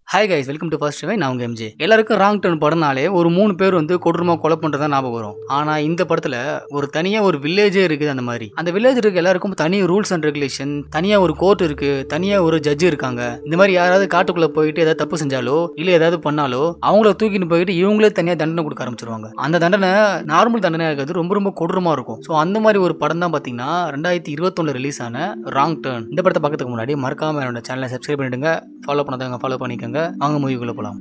hi guys welcome to first way நான் உங்க MJ எல்லாருக்கும் ராங் டர்ன் படம்னாலே ஒரு மூணு பேர் வந்து கொடூரமா கொலை பண்றதா ஞாபகம் வரும் ஆனா இந்த படத்துல ஒரு தனியா ஒரு வில்லேஜே இருக்குது அந்த மாதிரி அந்த வில்லேஜ் இருக்க எல்லாருக்கும் தனி ரூல்ஸ் அண்ட் ரெகுலேஷன் தனியா ஒரு கோர்ட் இருக்கு தனியா ஒரு ஜட்ஜ் இருக்காங்க இந்த மாதிரி யாராவது காட்டுக்குள்ள போயிட்டு ஏதாவது தப்பு செஞ்சாலோ இல்ல ஏதாவது பண்ணாலோ அவங்கள தூக்கிட்டு போயிட்டு இவங்களே தனியா தண்டனை கொடுக்க ஆரம்பிச்சிருவாங்க அந்த தண்டனை நார்மல் தண்டனையா இருக்கிறது ரொம்ப ரொம்ப கொடூரமா இருக்கும் ஸோ அந்த மாதிரி ஒரு படம் தான் பாத்தீங்கன்னா ரெண்டாயிரத்தி இருபத்தொன்னு ரிலீஸ் ஆன ராங் டர்ன் இந்த படத்தை பார்க்கறதுக்கு முன்னாடி மறக்காம என்னோட சேனலை சப்ஸ்கிரைப் பண்ணிடுங்க ஃபாலோ பண்ணாதவங்க ஃபாலோ பண்ணிக்கோங்க வாங்க மூவிக்குள்ள போலாம்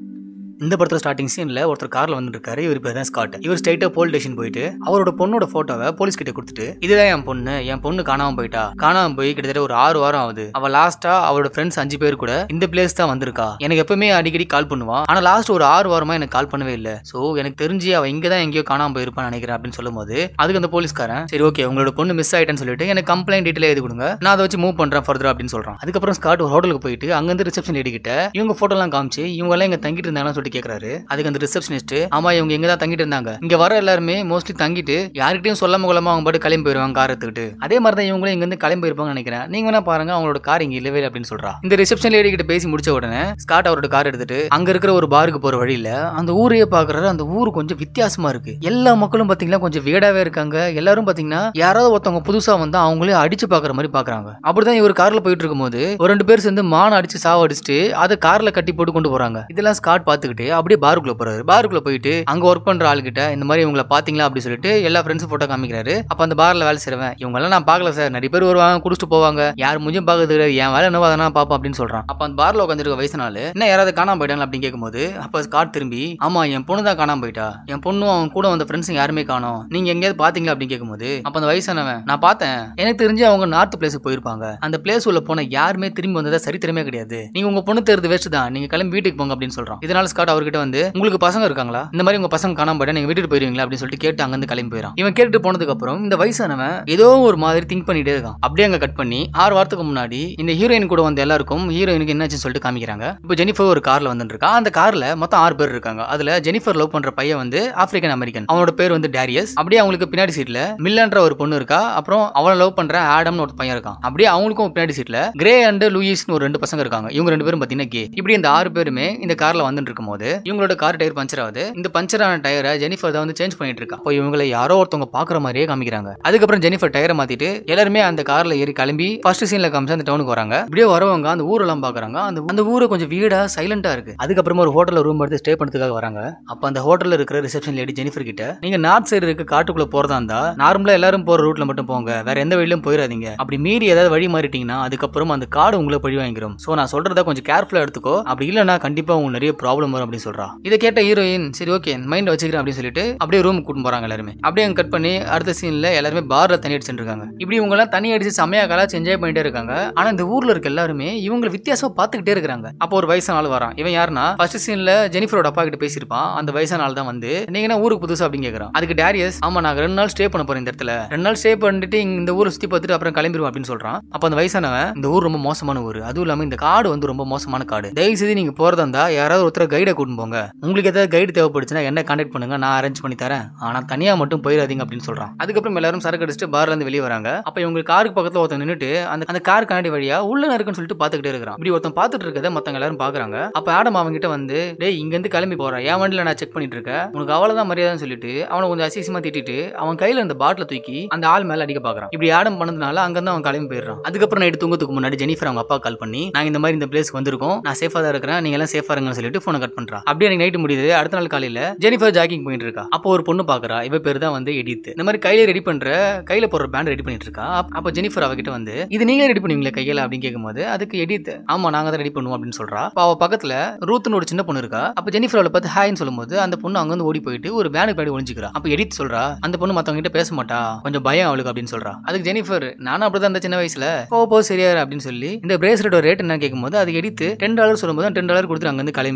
இந்த படத்துல ஸ்டார்டிங் சீன்ல ஒருத்தர் கார்ல வந்துட்டு இருக்காரு இவர் பேர் தான் ஸ்காட் இவர் ஸ்ட்ரைட்டா போலீஸ் ஸ்டேஷன் போயிட்டு அவரோட பொண்ணோட போட்டோவை போலீஸ் கிட்ட கொடுத்துட்டு இதுதான் என் பொண்ணு என் பொண்ணு காணாம போயிட்டா காணாம போய் கிட்டத்தட்ட ஒரு ஆறு வாரம் ஆகுது அவ லாஸ்டா அவரோட ஃப்ரெண்ட்ஸ் அஞ்சு பேர் கூட இந்த பிளேஸ் தான் வந்திருக்கா எனக்கு எப்பவுமே அடிக்கடி கால் பண்ணுவான் ஆனா லாஸ்ட் ஒரு ஆறு வாரமா எனக்கு கால் பண்ணவே இல்லை சோ எனக்கு தெரிஞ்சு அவ இங்க தான் எங்கேயோ காணாம போயிருப்பான்னு நினைக்கிறேன் அப்படின்னு சொல்லும்போது அதுக்கு அந்த போலீஸ்காரன் சரி ஓகே உங்களோட பொண்ணு மிஸ் ஆயிட்டேன்னு சொல்லிட்டு எனக்கு கம்ப்ளைண்ட் டீட்டெயில் எழுதி கொடுங்க நான் அதை வச்சு மூவ் பண்றேன் ஃபர்தர் அப்படின்னு சொல்றான் அதுக்கப்புறம் ஸ்காட் ஒரு ஹோட்டலுக்கு போயிட்டு அங்கிருந்து ரிசப்ஷன் லேடி கிட்ட இவங்க போட்டோ எல்லாம் காமிச்சு இவங்க எல்லாம் இங்க தங்கிட்டு இருந்தாங்கன்னு சொல்லிட்டு கேக்குறாரு அதுக்கு அந்த ரிசப்ஷனிஸ்ட் ஆமா இவங்க இங்க தான் தங்கிட்டு இருந்தாங்க இங்க வர எல்லாருமே மோஸ்ட்லி தங்கிட்டு யார்கிட்டயும் சொல்லாம கொள்ளாம அவங்க பாட்டு கிளம்பி போயிருவாங்க கார் எடுத்துக்கிட்டு அதே மாதிரி தான் இவங்களும் இங்க இருந்து கிளம்பி போயிருப்பாங்கன்னு நினைக்கிறேன் நீங்க வேணா பாருங்க அவங்களோட கார் இங்க இல்லவே இல்லை அப்படின்னு சொல்றா இந்த ரிசப்ஷன் லேடி கிட்ட பேசி முடிச்ச உடனே ஸ்காட் அவரோட கார் எடுத்துட்டு அங்க இருக்கிற ஒரு பாருக்கு போற வழியில அந்த ஊரையே பாக்குறாரு அந்த ஊர் கொஞ்சம் வித்தியாசமா இருக்கு எல்லா மக்களும் பாத்தீங்கன்னா கொஞ்சம் வீடாவே இருக்காங்க எல்லாரும் பாத்தீங்கன்னா யாராவது ஒருத்தவங்க புதுசா வந்தா அவங்களே அடிச்சு பாக்குற மாதிரி பாக்குறாங்க அப்படிதான் இவர் கார்ல போயிட்டு இருக்கும்போது ஒரு ரெண்டு பேர் சேர்ந்து மான் அடிச்சு சாவ அடிச்சுட்டு அதை கார்ல கட்டி போட்டு கொண்டு போறாங்க இதெல்லாம் ஸ்காட் பாத்துக்கிட்டு அப்படியே பாருக்குள்ள போறாரு பாருக்குள்ள போயிட்டு அங்க ஒர்க் பண்ற ஆளுகிட்ட இந்த மாதிரி இவங்களை பாத்தீங்களா அப்படி சொல்லிட்டு எல்லா ஃப்ரெண்ட்ஸும் போட்டோ காமிக்கிறாரு அப்ப அந்த பார்ல வேலை செய்றவன் இவங்க எல்லாம் நான் பாக்கல சார் நிறைய பேர் வருவாங்க குடிச்சிட்டு போவாங்க யார் மூஞ்சும் பாக்குறது கிடையாது என் வேலை என்னவோ அதை நான் பாப்போம் அப்படின்னு சொல்றான் அப்ப அந்த பார்ல உட்காந்துருக்க வயசுனால என்ன யாராவது காணாம போயிட்டாங்க அப்படின்னு கேட்கும்போது அப்ப ஸ்காட் திரும்பி ஆமா என் பொண்ணு தான் காணாம போயிட்டா என் பொண்ணும் அவன் கூட வந்த ஃப்ரெண்ட்ஸ் யாருமே காணோம் நீங்க எங்கேயாவது பாத்தீங்களா அப்படின்னு கேட்கும்போது அப்ப அந்த வயசானவன் நான் பார்த்தேன் எனக்கு தெரிஞ்சு அவங்க நார்த் பிளேஸுக்கு போயிருப்பாங்க அந்த பிளேஸ் உள்ள போன யாருமே திரும்பி வந்ததா சரித்திரமே கிடையாது நீங்க உங்க பொண்ணு தெரிஞ்சு வேஸ்ட் தான் நீங்க கிளம்பி வீட்டுக்கு போங்க அப்படின்னு சொல்றான் இதனால ஸ்காட் அவர்கிட்ட வந்து உங்களுக்கு பசங்க இருக்காங்களா இந்த மாதிரி உங்க பசங்க காணாம போயிட்டா நீங்க வீட்டுக்கு போயிருவீங்களா அப்படின்னு சொல்லிட்டு கேட்டு அங்கிருந்து கிளம்பி போயிடும் இவன் கேட்டு போனதுக்கு அப்புறம் இந்த வயசானவன் ஏதோ ஒரு மாதிரி திங்க் பண்ணிட்டே இருக்கான் அப்படியே அங்க கட் பண்ணி ஆறு வாரத்துக்கு முன்னாடி இந்த ஹீரோயின் கூட வந்த எல்லாருக்கும் ஹீரோயினுக்கு என்னாச்சுன்னு சொல்லிட்டு காமிக்கிறாங்க இப்போ ஜெனிஃபர் ஒரு கார்ல வந்துட்டு இருக்கா அந்த கார்ல மொத்தம் ஆறு பேர் இருக்காங்க அதுல ஜெனிஃபர் லவ் பண்ற பையன் வந்து ஆப்பிரிக்கன் அமெரிக்கன் அவனோட பேர் வந்து டேரியஸ் அப்படியே அவங்களுக்கு பின்னாடி சீட்ல மில்லன்ற ஒரு பொண்ணு இருக்கா அப்புறம் அவனை லவ் பண்ற ஆடம்னு ஒரு பையன் இருக்கான் அப்படியே அவங்களுக்கும் பின்னாடி சீட்ல கிரே அண்ட் லூயிஸ்னு ஒரு ரெண்டு பசங்க இருக்காங்க இவங்க ரெண்டு பேரும் பாத்தீங்கன்னா கே இப்படி இந்த ஆறு பேருமே இந்த கார்ல வந்துட்டு இருக்கும் போது இவங்களோட கார் டயர் பஞ்சர் ஆகுது இந்த பஞ்சர் ஆன டயரை ஜெனிஃபர் தான் வந்து சேஞ்ச் பண்ணிட்டு இருக்கா இப்போ இவங்களை யாரோ ஒருத்தவங்க பாக்குற மாதிரியே காமிக்கிறாங்க அதுக்கப்புறம் ஜெனிஃபர் டயரை மாத்திட்டு எல்லாருமே அந்த கார்ல ஏறி கிளம்பி ஃபர்ஸ்ட் சீன்ல காமிச்சு அந்த டவுனுக்கு வராங்க இப்படியே வரவங்க அந்த ஊரெல்லாம் பாக்குறாங்க அந்த அந்த ஊரை கொஞ்சம் வீடா சைலண்டா இருக்கு அதுக்கப்புறமா ஒரு ஹோட்டல்ல ரூம் எடுத்து ஸ்டே பண்ணதுக்காக வராங்க அப்ப அந்த ஹோட்டல்ல இருக்கிற ரிசப்ஷன் லேடி ஜெனிஃபர் கிட்ட நீங்க நார்த் சைடு இருக்க காட்டுக்குள்ள போறதா இருந்தா நார்மலா எல்லாரும் போற ரூட்ல மட்டும் போங்க வேற எந்த வழியிலும் போயிடாதீங்க அப்படி மீறி ஏதாவது வழி மாறிட்டீங்கன்னா அதுக்கப்புறம் அந்த காடு உங்களை பழி வாங்கிரும் சோ நான் சொல்றத கொஞ்சம் கேர்ஃபுல்லா எடுத்துக்கோ அப்படி இல்லைன்னா கண்டிப்பா உங்களுக்கு நிறைய ப்ராப்ளம் வரும் அப்படின்னு சொல்றா இதை கேட்ட ஹீரோயின் சரி ஓகே மைண்ட் வச்சுக்கிறேன் அப்படின்னு சொல்லிட்டு அப்படியே ரூம் கூட்டு போறாங்க எல்லாருமே அப்படியே அங்க கட் பண்ணி அடுத்த சீன்ல எல்லாருமே பார்ல தண்ணி அடிச்சுட்டு இருக்காங்க இப்படி இவங்க எல்லாம் தண்ணி அடிச்சு செம்மையா கலாச்சு என்ஜாய் பண்ணிட்டே இருக்காங்க ஆனா இந்த ஊர்ல இருக்க எல்லாருமே இவங்க வித்தியாசமா பாத்துக்கிட்டே இருக்காங்க அப்போ ஒரு வயசான ஆள் வரான் இவன் யாருன்னா ஃபர்ஸ்ட் சீன்ல ஜெனிஃபரோட அப்பா கிட்ட பேசியிருப்பான் அந்த வயசான ஆள் தான் வந்து நீங்க என்ன ஊருக்கு புதுசு அப்படின்னு கேக்குறான் அதுக்கு டேரியஸ் ஆமா நாங்க ரெண்டு நாள் ஸ்டே பண்ண போறோம் இந்த இடத்துல ரெண்டு நாள் ஸ்டே பண்ணிட்டு இங்க இந்த ஊரை சுத்தி பார்த்துட்டு அப்புறம் கிளம்பிடுவோம் அப்படின்னு சொல்றான் அப்ப அந்த வயசானவன் இந்த ஊர் ரொம்ப மோசமான ஊர் அதுவும் இல்லாம இந்த காடு வந்து ரொம்ப மோசமான காடு தயவு செய்து நீங்க போறதா இருந்தா யாராவது ஒருத்தர் கைடை கூட்டிட்டு போங்க உங்களுக்கு ஏதாவது கைடு தேவைப்படுச்சுன்னா என்ன கான்டாக்ட் பண்ணுங்க நான் அரேஞ்ச் பண்ணி தரேன் ஆனா தனியா மட்டும் போயிடாதீங்க அப்படின்னு சொல்றான் அதுக்கப்புறம் எல்லாரும் சரக்கு அடிச்சுட்டு பார்ல இருந்து வெளியே வராங்க அப்ப இவங்க காருக்கு பக்கத்துல ஒருத்தன் நின்னுட்டு அந்த அந்த கார் கண்ணாடி வழியா உள்ள இருக்குன்னு சொல்லிட்டு பாத்துக்கிட்டே இருக்கிறான் இப்படி ஒருத்தன் பாத்துட்டு இருக்கதை மத்தவங்க எல்லாரும் பாக்குறாங்க அப்ப ஆடம் அவங்க கிட்ட வந்து டேய் இங்க இருந்து கிளம்பி போறேன் என் வண்டியில நான் செக் பண்ணிட்டு இருக்கேன் உனக்கு அவ்வளவுதான் மரியாதைன்னு சொல்லிட்டு அவனை கொஞ்சம் அசிசமா திட்டிட்டு அவன் கையில இருந்த பாட்டில தூக்கி அந்த ஆள் மேல அடிக்க பாக்குறான் இப்படி ஆடம் பண்ணதுனால அங்க இருந்து அவன் கிளம்பி போயிடுறான் அதுக்கப்புறம் நைட்டு தூங்கத்துக்கு முன்னாடி ஜெனிஃபர் அவங்க அப்பா கால் பண்ணி நாங்க இந்த மாதிரி இந்த பிளேஸ்க்கு வந்திருக்கோம் நான் சேஃபா தான் இருக்கிறேன் நீங்க எல்லாம் சேஃபா இருங்கன்னு சொல்லிட்டு போனை கட் பண்றா அப்படியே எனக்கு நைட்டு முடியுது அடுத்த நாள் காலையில ஜெனிஃபர் ஜாக்கிங் போயிட்டு இருக்கா அப்போ ஒரு பொண்ணு பாக்குறா இவ பேர் தான் வந்து எடித் இந்த மாதிரி கையில ரெடி பண்ற கையில போடுற பேண்ட் ரெடி பண்ணிட்டு இருக்கா அப்ப- அப்ப ஜெனிஃபர் அவகிட்ட வந்து இது நீங்களே ரெடி பண்ணுவீங்களா கையில அப்படின்னு கேட்கும்போது அதுக்கு எடித் ஆமா நாங்க தான் ரெடி பண்ணுவோம் அப்படின்னு சொல்றா அப்ப அவ பக்கத்துல ரூத்னு ஒரு சின்ன பொண்ணு இருக்கா அப்ப ஜெனிஃபர் அவளை பார்த்து ஹாய்னு சொல்லும்போது அந்த பொண்ணு அங்க வந்து ஓடி போயிட்டு ஒரு பேனுக்கு பின்னாடி ஒளிஞ்சுக்கிறா அப்ப எடித் சொல்றா அந்த பொண்ணு மத்தவங்க கிட்ட பேச மாட்டா கொஞ்சம் பயம் அவளுக்கு அப்படின்னு சொல்றா அதுக்கு ஜெனிஃபர் நானும் அப்படிதான் இந்த சின்ன வயசுல போ போ சரியா அப்படின்னு சொல்லி இந்த பிரேஸ்லெட்டோட ரேட் என்ன கேட்கும்போது அது எடுத்து டென் டாலர் சொல்லும்போது டென் டாலர் கொடுத்து அங்க இருந்து கிளம்பி போயிடா இப்படி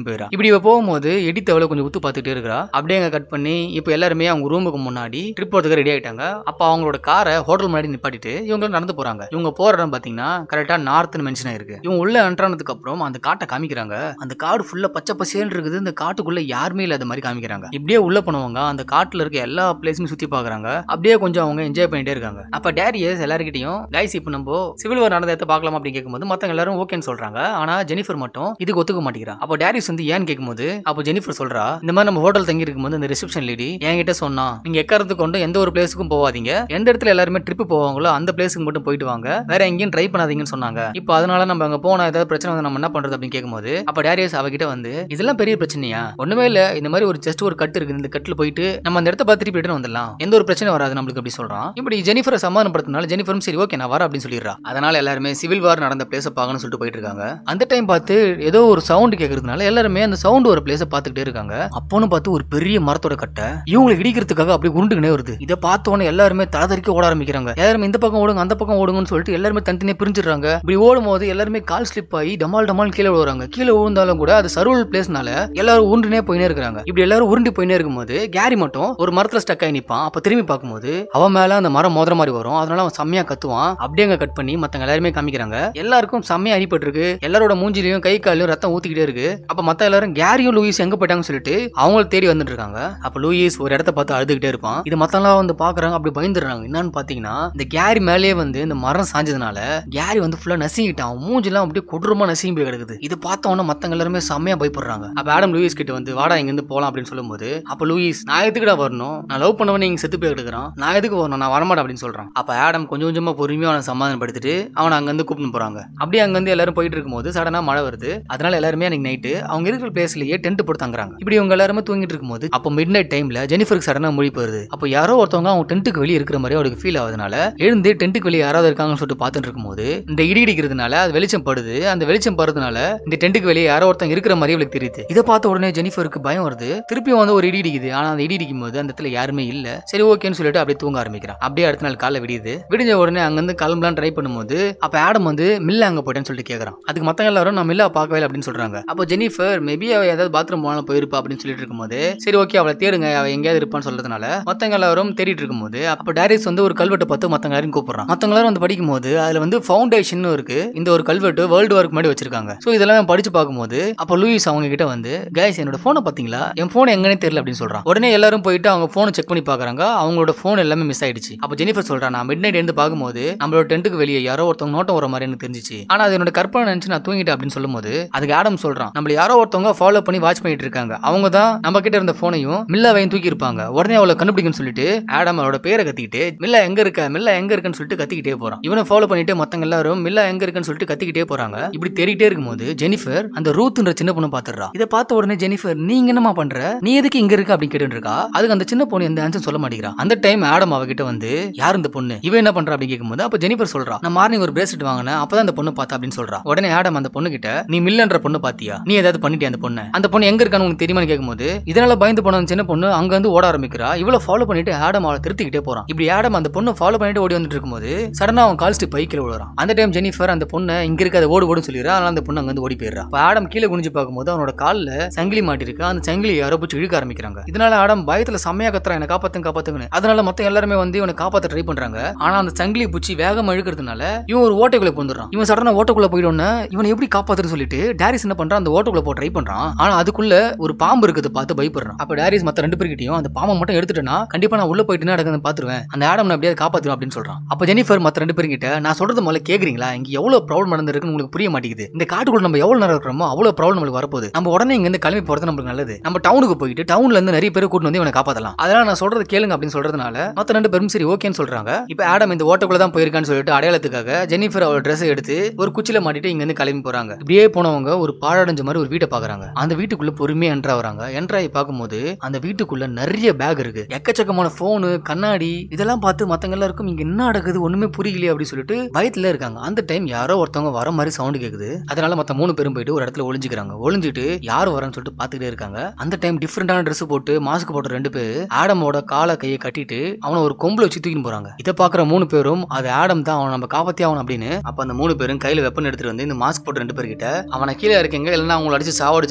இப்படி இவ போகும்போது எடித்த அவளை கொஞ்சம் உத்து பார்த்துட்டே இருக்கிறா அப்படியே அங்க கட் பண்ணி இப்போ எல்லாருமே அவங்க ரூமுக்கு முன்னாடி ட்ரிப் போறதுக்கு ரெடி ஆயிட்டாங்க அப்ப அவங்களோட காரை ஹோட்டல் முன்னாடி நிப்பாட்டிட்டு இவங்க நடந்து போறாங்க இவங்க போற இடம் பாத்தீங்கன்னா கரெக்டா நார்த்னு மென்ஷன் ஆயிருக்கு இவங்க உள்ள என்ட்ரானதுக்கு அப்புறம் அந்த காட்டை காமிக்கிறாங்க அந்த காடு ஃபுல்லா பச்சை பசேல் இருக்குது இந்த காட்டுக்குள்ள யாருமே இல்லாத மாதிரி காமிக்கிறாங்க இப்படியே உள்ள போனவங்க அந்த காட்டுல இருக்க எல்லா பிளேஸுமே சுத்தி பாக்குறாங்க அப்படியே கொஞ்சம் அவங்க என்ஜாய் பண்ணிட்டே இருக்காங்க அப்ப டேரியஸ் எல்லாருக்கிட்டையும் கைஸ் இப்போ நம்ம சிவில் வார் நடந்த இடத்த பார்க்கலாம் அப்படின்னு கேட்கும்போது மத்தவங்க எல்லாரும் ஓகேன்னு சொல்றாங்க ஆனா ஜெனிஃபர் மட்டும் இதுக்கு ஒத்துக்க மாட்டேங்கிறா அப்போ டேரியஸ் வந்து ஏன்னு கேட்கும்போது அப்போ ஜெனிஃபர் சொல்றா இந்த மாதிரி நம்ம ஹோட்டல் தங்கி இருக்கும்போது அந்த ரிசப்ஷன் லேடி என்கிட்ட சொன்னா நீங்க எக்காரத்து கொண்டு எந்த ஒரு பிளேஸுக்கும் போவாதீங்க எந்த இடத்துல எல்லாருமே ட்ரிப் போவாங்களோ அந்த பிளேஸுக்கு மட்டும் போயிட்டு வாங்க வேற எங்கேயும் ட்ரை பண்ணாதீங்கன்னு சொன்னாங்க இப்போ அதனால நம்ம அங்க போனா ஏதாவது பிரச்சனை வந்து நம்ம என்ன பண்றது அப்படின்னு கேட்கும்போது அப்ப டேரியஸ் அவகிட்ட வந்து இதெல்லாம் பெரிய பிரச்சனையா ஒண்ணுமே இல்ல இந்த மாதிரி ஒரு ஜஸ்ட் ஒரு கட்டு இருக்கு இந்த கட்டுல போயிட்டு நம்ம அந்த இடத்த பார்த்து திருப்பி ரிட்டர்ன் வந்துடலாம் எந்த ஒரு பிரச்சனை வராது நம்மளுக்கு அப்படி சொல்றான் இப்படி ஜெனிஃபரை சமாதானப்படுத்தினால ஜெனிஃபரும் சரி ஓகே நான் வரேன் அப்படின்னு சொல்லிடுறா அதனால எல்லாருமே சிவில் வார் நடந்த பிளேஸ பார்க்கணும்னு சொல்லிட்டு போயிட்டு இருக்காங்க அந்த டைம் பார்த்து ஏதோ ஒரு சவுண்ட் கேட்கறதுனால எல்லாருமே அந்த சவுண்ட் ஒரு பிளேஸ பார்த்துக்கிட்டே இருக்காங்க அப்போன்னு பார்த்து ஒரு பெரிய மரத்தோட கட்டை இவங்களை இடிக்கிறதுக்காக அப்படி உருண்டுக்கினே வருது இதை பார்த்த உடனே எல்லாருமே தலதறிக்க ஓட ஆரம்பிக்கிறாங்க எல்லாருமே இந்த பக்கம் ஓடுங்க அந்த பக்கம் ஓடுங்கன்னு சொல்லிட்டு எல்லாருமே தனித்தனியே பிரிஞ்சிடுறாங்க இப்படி ஓடும் போது எல்லாருமே கால் ஸ்லிப் ஆகி டமால் டமால் கீழே விழுறாங்க கீழே விழுந்தாலும் கூட அது சர்வல் பிளேஸ்னால எல்லாரும் உருண்டுனே போயினே இருக்காங்க இப்படி எல்லாரும் உருண்டு போயினே இருக்கும்போது கேரி மட்டும் ஒரு மரத்துல ஸ்டக் ஆகி நிப்பான் அப்ப திரும்பி பார்க்கும்போது அவன் மேல அந்த மரம் மோதுற மாதிரி வரும் அதனால அவன் செம்மையா கத்துவான் அப்படியே அங்க கட் பண்ணி மத்தவங்க எல்லாருமே காமிக்கிறாங்க எல்லாருக்கும் செம்மையா அடிபட்டு இருக்கு எல்லாரோட மூஞ்சிலையும் கை காலையும் ரத்தம் ஊத்திக்கிட்டே இருக்கு அப்ப மத்த எல்லாரும் கேரியும் லூயிஸ் எங்க போயிட்டாங்கன்னு சொல்லிட்டு அவங்கள தேடி வந்துட்டு இருக்காங்க அப்ப லூயிஸ் ஒரு இடத்த பார்த்து அழுதுகிட்டே இருப்பான் இது மத்தவங்க வந்து பாக்குறாங்க அப்படி பயந்துடுறாங்க என்னன்னு பாத்தீங்கன்னா இந்த கேரி மேலேயே வந்து இந்த மரம் சாஞ்சதுனால கேரி வந்து ஃபுல்லா நசுங்கிட்டான் அவன் மூஞ்செல்லாம் அப்படியே கொடூரமா நசுங்கி போய் கிடக்குது இது பார்த்த உடனே மத்தவங்க எல்லாருமே செம்மையா பயப்படுறாங்க அப்ப ஆடம் லூயிஸ் கிட்ட வந்து வாடா இங்க இருந்து போலாம் அப்படின்னு சொல்லும்போது அப்ப லூயிஸ் நான் எதுக்குடா வரணும் நான் லவ் பண்ணவன் நீங்க செத்து போய் கிடக்குறான் நான் எதுக்கு வரணும் நான் வரமாட்டேன் அப்படின்னு சொல்றான் அப்ப ஆடம் கொஞ்சம் கொஞ்சமா பொறுமையா அவனை சமாதானப்படுத்திட்டு அவனை அங்க இருந்து கூப்பிட்டு போறாங்க அப்படியே அங்க இருந்து எல்லாரும் போயிட்டு இருக்கும்போது சடனா மழை வருது அதனால எல்லாருமே அன்னைக்கு நைட்டு அவங்க இருக்கிற பிளேஸ்லயே டென்ட் போட்டு தங்குறாங்க இப்படி இவங்க எல்லாருமே தூங்கிட்டு இருக்கும்போது அப்போ மிட் நைட் டைம்ல ஜெனிஃபருக்கு சடனா மொழி போயிருது அப்போ யாரோ ஒருத்தவங்க அவங்க டென்ட்டுக்கு வெளியே இருக்கிற மாதிரி அவருக்கு ஃபீல் ஆகுதுனால எழுந்து டென்ட்டுக்கு வெளியே யாராவது இருக்காங்கன்னு சொல்லிட்டு பார்த்துட்டு இருக்கும்போது இந்த இடி இடிக்கிறதுனால அது வெளிச்சம் படுது அந்த வெளிச்சம் படுறதுனால இந்த டென்ட்டுக்கு வெளியே யாரோ ஒருத்தங்க இருக்கிற மாதிரி அவளுக்கு தெரியுது இதை பார்த்த உடனே ஜெனிஃபருக்கு பயம் வருது திருப்பியும் வந்து ஒரு இடி இடிக்குது ஆனா அந்த இடி இடிக்கும் போது அந்த இடத்துல யாருமே இல்ல சரி ஓகேன்னு சொல்லிட்டு அப்படியே தூங்க ஆரம்பிக்கிறான் அப்படியே அடுத்த நாள் காலை விடியுது விடிஞ்ச உடனே அங்கிருந்து கிளம்பலாம் ட்ரை பண்ணும்போது அப்ப ஆடம் வந்து மில்ல அங்க போயிட்டேன்னு சொல்லிட்டு கேக்குறான் அதுக்கு மத்தவங்க எல்லாரும் நான் மில்லா பார்க்கவே இல்லை அப்படின்னு சொல்றாங்க அப்போ ஜெனிஃபர் மேபி அவ ஏதாவது பாத்ரூம் போனாலும் போயிருப்பா அப்படின்னு சொல்லிட்டு இருக்கும்போது சரி ஓகே அவளை தேடுங்க அவ எங்கேயாவது இருப்பான்னு சொல்றதுனால மத்தவங்க எல்லாரும் தேடிட்டு இருக்கும்போது அப்போ டேரிஸ் வந்து ஒரு கல்வெட்டை பார்த்து மத்தவங்க எல்லாரும் கூப்பிடுறான் மத்தவங்க எல்லாரும் வந்து படிக்கும்போது அதுல வந்து ஃபவுண்டேஷன் இருக்கு இந்த ஒரு கல்வெட்டு வேர்ல்டு வார்க்கு முன்னாடி வச்சிருக்காங்க சோ இதெல்லாம் படிச்சு பார்க்கும்போது அப்போ லூயிஸ் அவங்க கிட்ட வந்து கைஸ் என்னோட போனை பாத்தீங்களா என் போன் எங்கனே தெரியல அப்படின்னு சொல்றான் உடனே எல்லாரும் போயிட்டு அவங்க போனை செக் பண்ணி பாக்குறாங்க அவங்களோட போன் எல்லாமே மிஸ் ஆயிடுச்சு அப்போ ஜெனிஃபர் சொல்றான் நான் மிட் நைட் இருந்து பார்க்கும்போது நம்மளோட டென்ட்டுக்கு வெளியே யாரோ ஒருத்தவங்க நோட்டம் வர மாதிரி எனக்கு தெரிஞ்சிச்சு ஆனா அது என்னோட கற்பனை நினைச்சு நான் தூங்கிட்டேன் அப்படின்னு சொல்லும்போது அதுக்கு ஆடம் சொல்றான் நம்மள யாரோ ஒருத்தவங்க ஃபாலோ பண்ணி வாட்ச் பண்ணிட்டு இருக்காங்க அவங்க தான் நம்ம கிட்ட இருந்த போனையும் மில்லாவையும் தூக்கி இருப்பாங்க உடனே அவளை கண்டுபிடிக்கணும்னு சொல்லிட்டு ஆடம் அவளோட பேரை கத்திக்கிட்டு மில்லா எங்க இருக்க மில்லா எங்க இருக்குன்னு சொல்லிட்டு கத்திக்கிட்டே போறான் இவனை ஃபாலோ பண்ணிட்டு மத்தவங்க எல்லாரும் மில்லா எங்க இருக்குன்னு சொல்லிட்டு கத்திக்கிட்டே போறாங்க இப்படி தேடிட்டே இருக்கும்போது ஜெனிஃபர் அந்த ரூத்ன்ற சின்ன பொண்ணு பாத்துறா இதை பார்த்த உடனே ஜெனிஃபர் நீங்க என்னமா பண்ற நீ எதுக்கு இங்க இருக்க அப்படின்னு கேட்டு இருக்கா அதுக்கு அந்த சின்ன பொண்ணு எந்த ஆன்சர் சொல்ல மாட்டேங்கிறா அந்த டைம் ஆடம் அவகிட்ட வந்து யார் இந்த பொண்ணு இவன் என்ன பண்றா அப்படின்னு கேட்கும்போது அப்ப ஜெனிஃபர் சொல்றா நான் மார்னிங் ஒரு பிரேஸ்லெட் வாங்கினேன் அப்பதான் அந்த பொண்ணு பார்த்தா அப்படின்னு சொல்றா உடனே ஆடம் அந்த பொண்ணு கிட்ட நீ மில்லன்ற பொண்ணு பாத்தியா நீ ஏதாவது பண்ணிட்டியா அந்த பொண்ணு அந்த பொண்ணு எங்க இருக்கான்னு உனக்கு தெரியுமான்னு கேட்கும்போது இதனால பயந்து போன அந்த சின்ன பொண்ணு அங்க வந்து ஓட ஆரம்பிக்கிறா இவ்வளவு ஃபாலோ பண்ணிட்டு ஆடம் அவளை திருத்திக்கிட்டே போறான் இப்படி ஆடம் அந்த பொண்ணு ஃபாலோ பண்ணிட்டு ஓடி வந்துட்டு இருக்கும்போது சடனா அவன் கால் ஸ்டிப் பைக்கில் விழுறான் அந்த டைம் ஜெனிஃபர் அந்த பொண்ணு இங்க இருக்க அதை ஓடு ஓடுன்னு சொல்லிடுறா அதனால அந்த பொண்ணு அங்க வந்து ஓடி போயிடுறா அப்ப ஆடம் கீழே குனிஞ்சு பார்க்கும்போது அவனோட கால்ல சங்கிலி மாட்டிருக்கு அந்த சங்கிலி யாரோ பிடிச்சி இழுக்க ஆரம்பிக்கிறாங்க இதனால ஆடம் பயத்துல செம்மையா கத்துறான் என்ன காப்பாத்துங்க காப்பாத்துங்கன்னு அதனால மத்த எல்லாருமே வந்து இவனை காப்பாத்த ட்ரை பண்றாங்க ஆனா அந்த சங்கிலி பூச்சி வேகமா இழுக்கிறதுனால இவன் ஒரு ஓட்டைக்குள்ள போந்துடுறான் இவன் சடனா ஓட்டக்குள்ள போயிடோன்னு இவனை எப்படி காப்பாத்துன்னு சொல்லிட்டு டேரிஸ் என்ன பண்றான் அந்த ஓட்டக்குள்ள போக ட்ரை பண்றான் ஆனா அதுக்குள்ள ஒரு பாம்பு இருக்குது பார்த்து பயப்படுறான் அப்ப டேரிஸ் மத்த ரெண்டு பேர்கிட்டயும் அந்த பாம்பை மட்டும் எடுத்துட்டேன்னா கண்டிப்பா நான் உள்ள போயிட்டு நடக்குதுன்னு பாத்துருவேன் அந்த ஆடம் நான் எப்படியாவது காப்பாத்துவேன் அப்படின்னு சொல்றான் அப்ப ஜெனிஃபர் மத்த ரெண்டு பேர்கிட்ட நான் சொல்றது முதல்ல கேக்குறீங்களா இங்க எவ்வளவு ப்ராப்ளம் நடந்திருக்குன்னு உங்களுக்கு புரிய மாட்டேங்குது இந்த காட்டுக்குள்ள நம்ம எவ்வளவு நேரம் இருக்கிறோமோ அவ்வளவு ப்ராப்ளம் நம்மளுக்கு வரப்போகுது நம்ம உடனே இங்க இருந்து கிளம்பி போறது நம்மளுக்கு நல்லது நம்ம டவுனுக்கு போயிட்டு டவுன்ல இருந்து நிறைய பேர் கூட்டு வந்து இவனை காப்பாத்தலாம் அதனால நான் சொல்றது கேளுங்க அப்படின்னு சொல்றதுனால மத்த ரெண்டு பேரும் சரி ஓகேன்னு சொல்றாங்க இப்ப ஆடம் இந்த ஓட்டக்குள்ள தான் போயிருக்கான்னு சொல்லிட்டு அடையாளத்துக்காக ஜெனிஃபர் அவள் ட்ரெஸ் எடுத்து ஒரு குச்சில மாட்டிட்டு இங்க இருந்து கிளம்பி போறாங்க இப்படியே போனவங்க ஒரு பாழடைஞ்ச மாதிரி ஒரு வீட்டை பாக்குறாங்க அந்த வீட்டுக்குள்ள பொறுமையா என்ட்ரா வராங்க என்ட்ராயி பார்க்கும்போது அந்த வீட்டுக்குள்ள நிறைய பேக் இருக்கு எக்கச்சக்கமான போனு கண்ணாடி இதெல்லாம் பார்த்து மத்தவங்க எல்லாருக்கும் இங்க என்ன நடக்குது ஒண்ணுமே புரியலையே அப்படின்னு சொல்லிட்டு பயத்துல இருக்காங்க அந்த டைம் யாரோ ஒருத்தவங்க வர மாதிரி சவுண்ட் கேக்குது அதனால மத்த மூணு பேரும் போயிட்டு ஒரு இடத்துல ஒளிஞ்சுக்கிறாங்க ஒளிஞ்சிட்டு யார் வரன்னு சொல்லிட்டு பாத்துக்கிட்டே இருக்காங்க அந்த டைம் டிஃப்ரெண்டான Dress போட்டு மாஸ்க் போட்ட ரெண்டு பேர் ஆடமோட காலை கையை கட்டிட்டு அவனை ஒரு கொம்புல வச்சு தூக்கின்னு போறாங்க இதை பாக்குற மூணு பேரும் அது ஆடம் தான் அவனை நம்ம காப்பாத்தி ஆகணும் அப்படின்னு அப்ப அந்த மூணு பேரும் கையில வெப்பன் எடுத்துட்டு வந்து இந்த மாஸ்க் போட்ட ரெண்டு பேர்கிட்ட அவனை கீழே இருக்கீங்க இல்லைன்னா அவங்களை அடிச்சு சாவடிச்சிடும்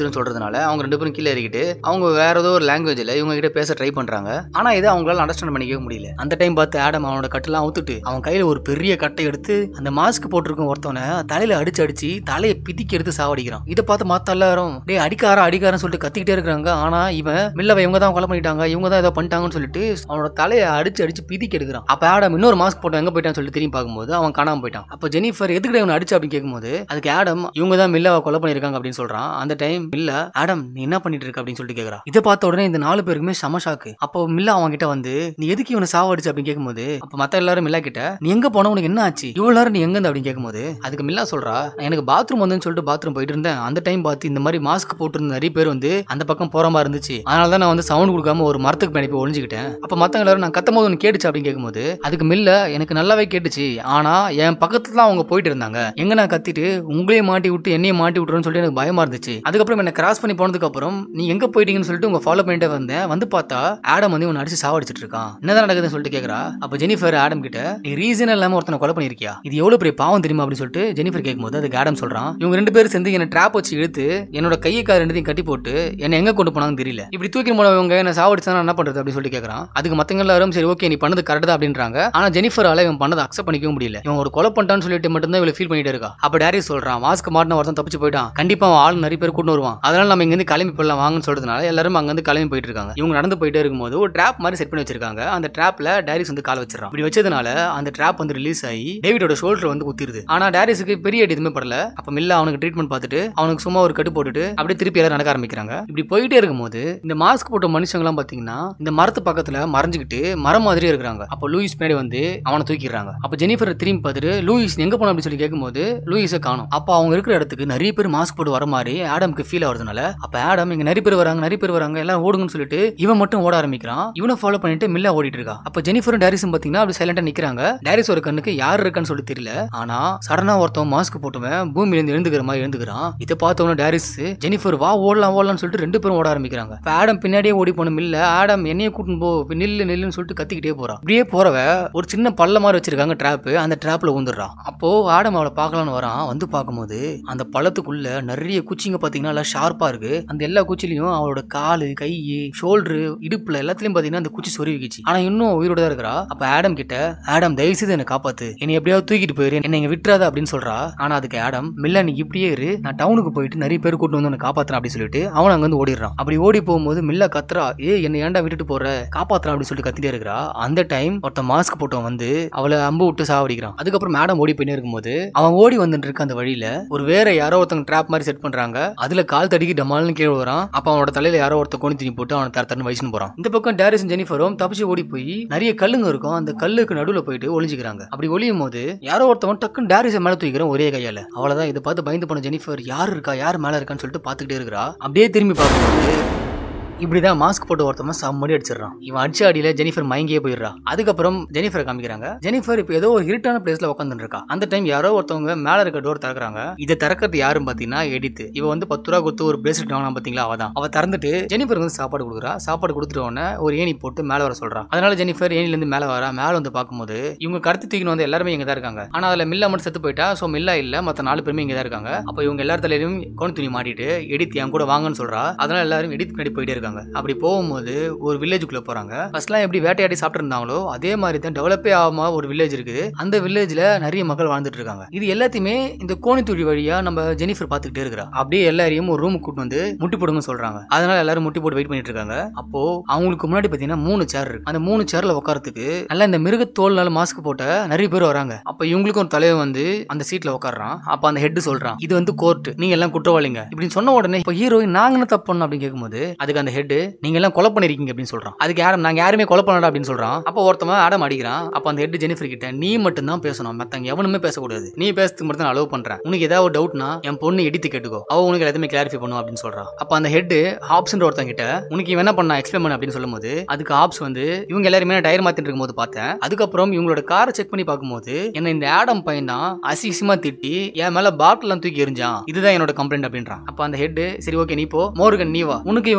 புரிஞ்சிடும் சொல்றதுனால அவங்க ரெண்டு பேரும் கீழே இறக்கிட்டு அவங்க வேற ஏதோ ஒரு லாங்குவேஜ்ல இவங்க கிட்ட பேச ட்ரை பண்றாங்க ஆனா இதை அவங்களால அண்டர்ஸ்டாண்ட் பண்ணிக்கவே முடியல அந்த டைம் பார்த்து ஆடம் அவனோட கட்டெல்லாம் அவுத்துட்டு அவன் கையில ஒரு பெரிய கட்டை எடுத்து அந்த மாஸ்க் போட்டிருக்கும் ஒருத்தவனை தலையில அடிச்சு அடிச்சு தலையை பிதிக்கி எடுத்து சாவடிக்கிறான் இதை பார்த்து மத்த எல்லாரும் டேய் அடிக்காரா அடிக்காரன்னு சொல்லிட்டு கத்திக்கிட்டே இருக்காங்க ஆனா இவன் மில்லவை இவங்க தான் கொலை பண்ணிட்டாங்க இவங்க தான் ஏதோ பண்ணிட்டாங்கன்னு சொல்லிட்டு அவனோட தலையை அடிச்சு அடிச்சு பிதிக்கி எடுக்கிறான் அப்ப ஆடம் இன்னொரு மாஸ்க் போட்டு எங்க போயிட்டான்னு சொல்லிட்டு திரும்பி பார்க்கும்போது அவன் காணாம போயிட்டான் அப்ப ஜெனிஃபர் எதுக்கு இவனை அடிச்சு அப்படின்னு கேட்கும்போது அதுக்கு ஆடம் இவங்க தான் மில்லாவை கொலை பண்ணிருக்காங்க அப்படின்னு சொல்றான் அந்த டைம் மில்ல ஆடம் நீ என்ன பண்ணிட்டு இருக்க அப்படின்னு சொல்லிட்டு கேக்குறா இதை பார்த்த உடனே இந்த நாலு பேருக்குமே செம ஷாக்கு அப்போ மில்லா அவங்க கிட்ட வந்து நீ எதுக்கு இவனை சாவடிச்சு அப்படின்னு கேட்கும்போது அப்ப மத்த எல்லாரும் மில்லா கிட்ட நீ எங்க போன உனக்கு என்ன ஆச்சு இவ்வளவு நேரம் நீ எங்க இருந்து அப்படின்னு கேட்கும்போது அதுக்கு மில்லா சொல்றா எனக்கு பாத்ரூம் வந்துன்னு சொல்லிட்டு பாத்ரூம் போயிட்டு இருந்தேன் அந்த டைம் பார்த்து இந்த மாதிரி மாஸ்க் போட்டு நிறைய பேர் வந்து அந்த பக்கம் போற மாதிரி இருந்துச்சு அதனால தான் நான் வந்து சவுண்ட் கொடுக்காம ஒரு மரத்துக்கு பின்னாடி போய் ஒளிஞ்சுக்கிட்டேன் அப்ப மத்தவங்க எல்லாரும் நான் கத்தும் போது ஒன்று கேட்டுச்சு அப்படின்னு கேட்கும்போது அதுக்கு மில்ல எனக்கு நல்லாவே கேட்டுச்சு ஆனா என் பக்கத்துல தான் அவங்க போயிட்டு இருந்தாங்க எங்க நான் கத்திட்டு உங்களையும் மாட்டி விட்டு என்னையும் மாட்டி விட்டுறேன்னு சொல்லிட்டு எனக்கு பயமா இருந்துச்சு அதுக்கப்புறம் என்ன கிராஸ் பண்ணி போனதுக்கு அப்புறம் நீ எங்க போயிட்டீங்கன்னு சொல்லிட்டு உங்க ஃபாலோ பண்ணிட்டே வந்தேன் வந்து பார்த்தா ஆடம் வந்து இவனை அடிச்சு சாவடிச்சிட்டு இருக்கான் என்னதான் நடக்குதுன்னு சொல்லிட்டு கேக்குறா அப்ப ஜெனிஃபர் ஆடம் கிட்ட நீ ரீசன் இல்லாம ஒருத்தனை கொலை பண்ணிருக்கியா இது எவ்வளவு பெரிய பாவம் தெரியுமா அப்படின்னு சொல்லிட்டு ஜெனிஃபர் கேட்கும்போது அதுக்கு ஆடம் சொல்றான் இவங்க ரெண்டு பேரும் சேர்ந்து என்ன ட்ராப் வச்சு இழுத்து என்னோட கையை கால் ரெண்டுத்தையும் கட்டி போட்டு என்ன எங்க கொண்டு போனாங்கன்னு தெரியல இப்படி தூக்கி போனவங்க என்ன சாவடிச்சா நான் என்ன பண்றது அப்படின்னு சொல்லிட்டு கேக்குறான் அதுக்கு மத்தவங்க எல்லாரும் சரி ஓகே நீ பண்ணது கரெக்ட் தான் அப்படின்றாங்க ஆனா ஜெனிஃபரால இவன் பண்ணதை அக்செப்ட் பண்ணிக்கவும் முடியல இவன் ஒரு கொலை பண்ணிட்டான்னு சொல்லிட்டு மட்டும்தான் இவளை ஃபீல் பண்ணிட்டு இருக்கா அப்ப டேரி சொல்றான் மாஸ்க் மாட்டின ஒருத்தன் தப்பிச்சு போயிட்டான் கண்டிப்பா அவன் ஆள் நிறைய பேர் கூட்டு வருவான் அதனால நம்ம இங்க இருந்து கிளம்பி போயிடலாம் வாங்கன்னு சொல்றதுனால எல்லாரும் அங்க இருந்து கிளம்பி போயிட்டு இருக்காங்க இவங்க நடந்து போயிட்டே இருக்கும்போது ஒரு ட்ராப் மாதிரி செட் பண்ணி வச்சிருக்காங்க அந்த ட்ராப்ல டேரிஸ் வந்து கால் வச்சிடறான் இப்படி வச்சதுனால அந்த ட்ராப் வந்து ரிலீஸ் ஆகி டேவிடோட ஷோல்டர் வந்து குத்திருது ஆனா டேரிஸுக்கு பெரிய அடி எதுவுமே படல அப்ப மில்ல அவனுக்கு ட்ரீட்மெண்ட் பார்த்துட்டு அவனுக்கு சும்மா ஒரு கட்டு போட்டுட்டு அப்படியே திருப்பி எல்லாரும் நடக்க ஆரம்பிக்கிறாங்க இப்படி போயிட்டே இருக்கும்போது இந்த மாஸ்க் போட்ட மனுஷங்கலாம் பாத்தீங்கன்னா இந்த மரத்து பக்கத்துல மறைஞ்சுக்கிட்டு மரம் மாதிரியே இருக்கிறாங்க அப்ப லூயிஸ் பின்னாடி வந்து அவனை தூக்கிடுறாங்க அப்ப ஜெனிஃபர் திரும்பி பார்த்துட்டு லூயிஸ் எங்க போன அப்படின்னு சொல்லி கேட்கும்போது லூயிஸை காணும் அப்ப அவங்க இருக்கிற இடத்துக்கு நிறைய பேர் மாஸ்க் போட்டு வர மாதிரி ஆடம்க்கு ஃபீல் ஆகுறதுனால அப்ப ஆடம் இங்க நிறைய பேர் வராங்க நிறைய பேர் வராங்க எல்லாம் ஓடுங்கன்னு சொல்லிட்டு இவன் மட்டும் ஓட ஆரம்பிக்கிறான் இவனை ஃபாலோ பண்ணிட்டு மில்லா ஓடிட்டு இருக்கா அப்ப ஜெனிஃபரும் டேரிஸும் பாத்தீங்கன்னா அப்படி சைலண்டா நிக்கிறாங்க டேரிஸ் ஒரு கண்ணுக்கு யார் இருக்கான்னு சொல்லி தெரியல ஆனா சடனா ஒருத்தன் மாஸ்க் போட்டுவன் பூமியில இருந்து எழுந்துக்கிற மாதிரி எழுந்துக்கிறான் இதை பார்த்தவன டேரிஸ் ஜெனிஃபர் வா ஓடலாம் ஓடலாம்னு சொல்லிட்டு ரெண்டு பேரும் ஓட ஆரம்பிக்கிறாங்க இப்ப ஆடம் பின்னாடியே ஓடி போன இல்ல ஆடம் என்னைய கூட்டின்னு போ இப்ப நில்லு நில்லுன்னு சொல்லிட்டு கத்திக்கிட்டே போறான் இப்படியே போறவ ஒரு சின்ன பள்ள மாதிரி வச்சிருக்காங்க ட்ராப் அந்த ட்ராப்ல ஊந்துடுறான் அப்போ ஆடம் அவளை பார்க்கலான்னு வரான் வந்து பார்க்கும்போது அந்த பள்ளத்துக்குள்ள நிறைய குச்சிங்க பாத்தீங்கன்னா நல்லா ஷார்ப்பா இருக்கு அந்த எல்லா குச்சிலையும் அவளோட காலு கை ஷோல்டரு இடுப்புல எல்லாத்துலயும் பாத்தீங்கன்னா அந்த குச்சி சொருவிக்கிச்சு ஆனா இன்னும் உயிரோட தான் இருக்கிறா அப்ப ஆடம் கிட்ட ஆடம் தயவு செய்து என்னை காப்பாத்து என்னை எப்படியாவது தூக்கிட்டு போயிரு என்னை இங்க விட்டுறாத அப்படின்னு சொல்றா ஆனா அதுக்கு ஆடம் மில்ல நீ இப்படியே இரு நான் டவுனுக்கு போயிட்டு நிறைய பேர் கூட்டு வந்து உன்னை காப்பாத்துறேன் அப்படின்னு சொல்லிட்டு அவன் அங்க வந்து ஓடிடுறான் அப்படி ஓடி போகும்போது மில்ல கத்துறா ஏ என்ன ஏன்டா விட்டுட்டு போற காப்பாத்துறா அப்படின்னு சொல்லிட்டு கத்திட்டே இருக்கிறா அந்த டைம் ஒருத்தன் மாஸ்க் போட்டவன் வந்து அவளை அம்பு விட்டு சாவடிக்கிறான் அதுக்கப்புறம் மேடம் ஓடி போயினே இருக்கும்போது அவன் ஓடி வந்துட்டு இருக்க அந்த வழியில ஒரு வேற யாரோ ஒருத்தங்க ட்ராப் மாதிரி செட் பண்றாங்க அதுல கால் தடிக்கி டமால்னு கீழே வரான் அப்ப அவனோட தலையில யாரோ ஒருத்த கொண்டு தூக்கி போட்டு அவனை தர தரன்னு வயசுன்னு போறான் இந்த பக்கம் டேரிஸ் ஜெனிஃபரும் தப்பிச்சு ஓடி போய் நிறைய கல்லுங்க இருக்கும் அந்த கல்லுக்கு நடுவுல போயிட்டு ஒளிஞ்சுக்கிறாங்க அப்படி ஒளியும் போது யாரோ ஒருத்தவன் டக்குன்னு டேரிஸை மேல தூக்கிக்கிறான் ஒரே கையால அவ்வளவுதான் இதை பார்த்து பயந்து போன ஜெனிஃபர் யார் இருக்கா யார் மேல இருக்கான்னு சொல்லிட்டு பாத்துக்கிட்டே இருக்கிறா அப்படியே திரும்பி பார்க்கும்போது இப்படிதான் மாஸ்க் போட்டு ஒருத்தவன் செம்மடி அடிச்சிடறான் இவன் அடிச்ச அடியில ஜெனிஃபர் மயங்கியே போயிடுறா அதுக்கப்புறம் ஜெனிஃபரை காமிக்கிறாங்க ஜெனிஃபர் இப்போ ஏதோ ஒரு இருட்டான பிளேஸ்ல உட்காந்துட்டு இருக்கா அந்த டைம் யாரோ ஒருத்தவங்க மேல இருக்க டோர் திறக்கறாங்க இதை திறக்கிறது யாரும் பாத்தீங்கன்னா எடித்து இவ வந்து பத்து ரூபா கொடுத்து ஒரு பிரேஸ்லெட் வாங்கினா பாத்தீங்களா அவ தான் அவ திறந்துட்டு ஜெனிஃபர் வந்து சாப்பாடு கொடுக்குறா சாப்பாடு கொடுத்துட்ட உடனே ஒரு ஏணி போட்டு மேல வர சொல்றா அதனால ஜெனிஃபர் ஏணில இருந்து மேல வரா மேல வந்து பார்க்கும்போது இவங்க கடத்தி தூக்கின்னு வந்து எல்லாருமே இங்க தான் இருக்காங்க ஆனா அதுல மில்லா மட்டும் செத்து போயிட்டா சோ மில்லா இல்ல மத்த நாலு பேருமே இங்க தான் இருக்காங்க அப்ப இவங்க எல்லார் தலையிலும் கோணி துணி மாட்டிட்டு எடித் என் கூட வாங்கன்னு சொல்றா அதனால எல்லாரும் எடித் பின்னாடி போயிட்டே இருக்காங்க அப்படி போகும்போது ஒரு வில்லேஜுக்குள்ள போறாங்க ஃபர்ஸ்ட்லாம் எப்படி வேட்டையாடி சாப்பிட்டு இருந்தாங்களோ அதே மாதிரி தான் டெவலப்பே ஆகாம ஒரு வில்லேஜ் இருக்குது அந்த வில்லேஜ்ல நிறைய மக்கள் வாழ்ந்துட்டு இருக்காங்க இது எல்லாத்தையுமே இந்த கோணித்துடி வழியா நம்ம ஜெனிஃபர் பாத்துக்கிட்டே இருக்கிறா அப்படியே எல்லாரையும் ஒரு ரூமுக்கு கூட்டு வந்து முட்டி போடுங்க சொல்றாங்க அதனால எல்லாரும் முட்டி போட்டு வெயிட் பண்ணிட்டு இருக்காங்க அப்போ அவங்களுக்கு முன்னாடி பாத்தீங்கன்னா மூணு சேர் இருக்கு அந்த மூணு சேர்ல உட்காரத்துக்கு நல்லா இந்த மிருகத்தோல்னால மாஸ்க் போட்ட நிறைய பேர் வராங்க அப்ப இவங்களுக்கும் ஒரு தலைவன் வந்து அந்த சீட்ல உட்காடுறான் அப்ப அந்த ஹெட் சொல்றான் இது வந்து கோர்ட் நீங்க எல்லாம் குற்றவாளிங்க இப்படின்னு சொன்ன உடனே இப்ப ஹீரோயின் நாங்க என்ன தப்பு பண்ணோம் அப்படின்னு கேட்கும்போது அதுக்கு அந்த ஹெட் நீங்க எல்லாம் கொலை பண்ணிருக்கீங்க அப்படின்னு சொல்றான் அதுக்கு யாரும் நாங்க யாருமே கொலை பண்ணல அப்படின்னு சொல்றான் அப்ப ஒருத்தவன் ஆடம் அடிக்கிறான் அப்ப அந்த ஹெட் ஜெனிஃபர் கிட்ட நீ மட்டும் தான் பேசணும் மத்தவங்க எவனுமே பேசக்கூடாது நீ பேசுறதுக்கு மட்டும் நான் அலோவ் பண்றேன் உனக்கு ஏதாவது டவுட்னா என் பொண்ணு எடுத்து கேட்டுக்கோ அவ உனக்கு எல்லாத்தையுமே கிளாரிஃபை பண்ணும் அப்படின்னு சொல்றான் அப்ப அந்த ஹெட் ஆப்ஷன் ஒருத்தன் கிட்ட உனக்கு இவன் என்ன பண்ணா எக்ஸ்பிளைன் பண்ண அப்படின்னு சொல்லும்போது அதுக்கு ஆப்ஸ் வந்து இவங்க எல்லாருமே டயர் மாத்திட்டு இருக்கும்போது பார்த்தேன் அதுக்கப்புறம் இவங்களோட காரை செக் பண்ணி பார்க்கும்போது என்ன இந்த ஆடம் பையன் தான் அசிசியமா திட்டி என் மேல பாட்டில் தூக்கி எரிஞ்சான் இதுதான் என்னோட கம்ப்ளைண்ட் அப்படின்றான் அப்ப அந்த ஹெட் சரி ஓகே நீ போ மோர்கன் நீ வா உனக்கு இவங்க என்ன பண்ணாங்க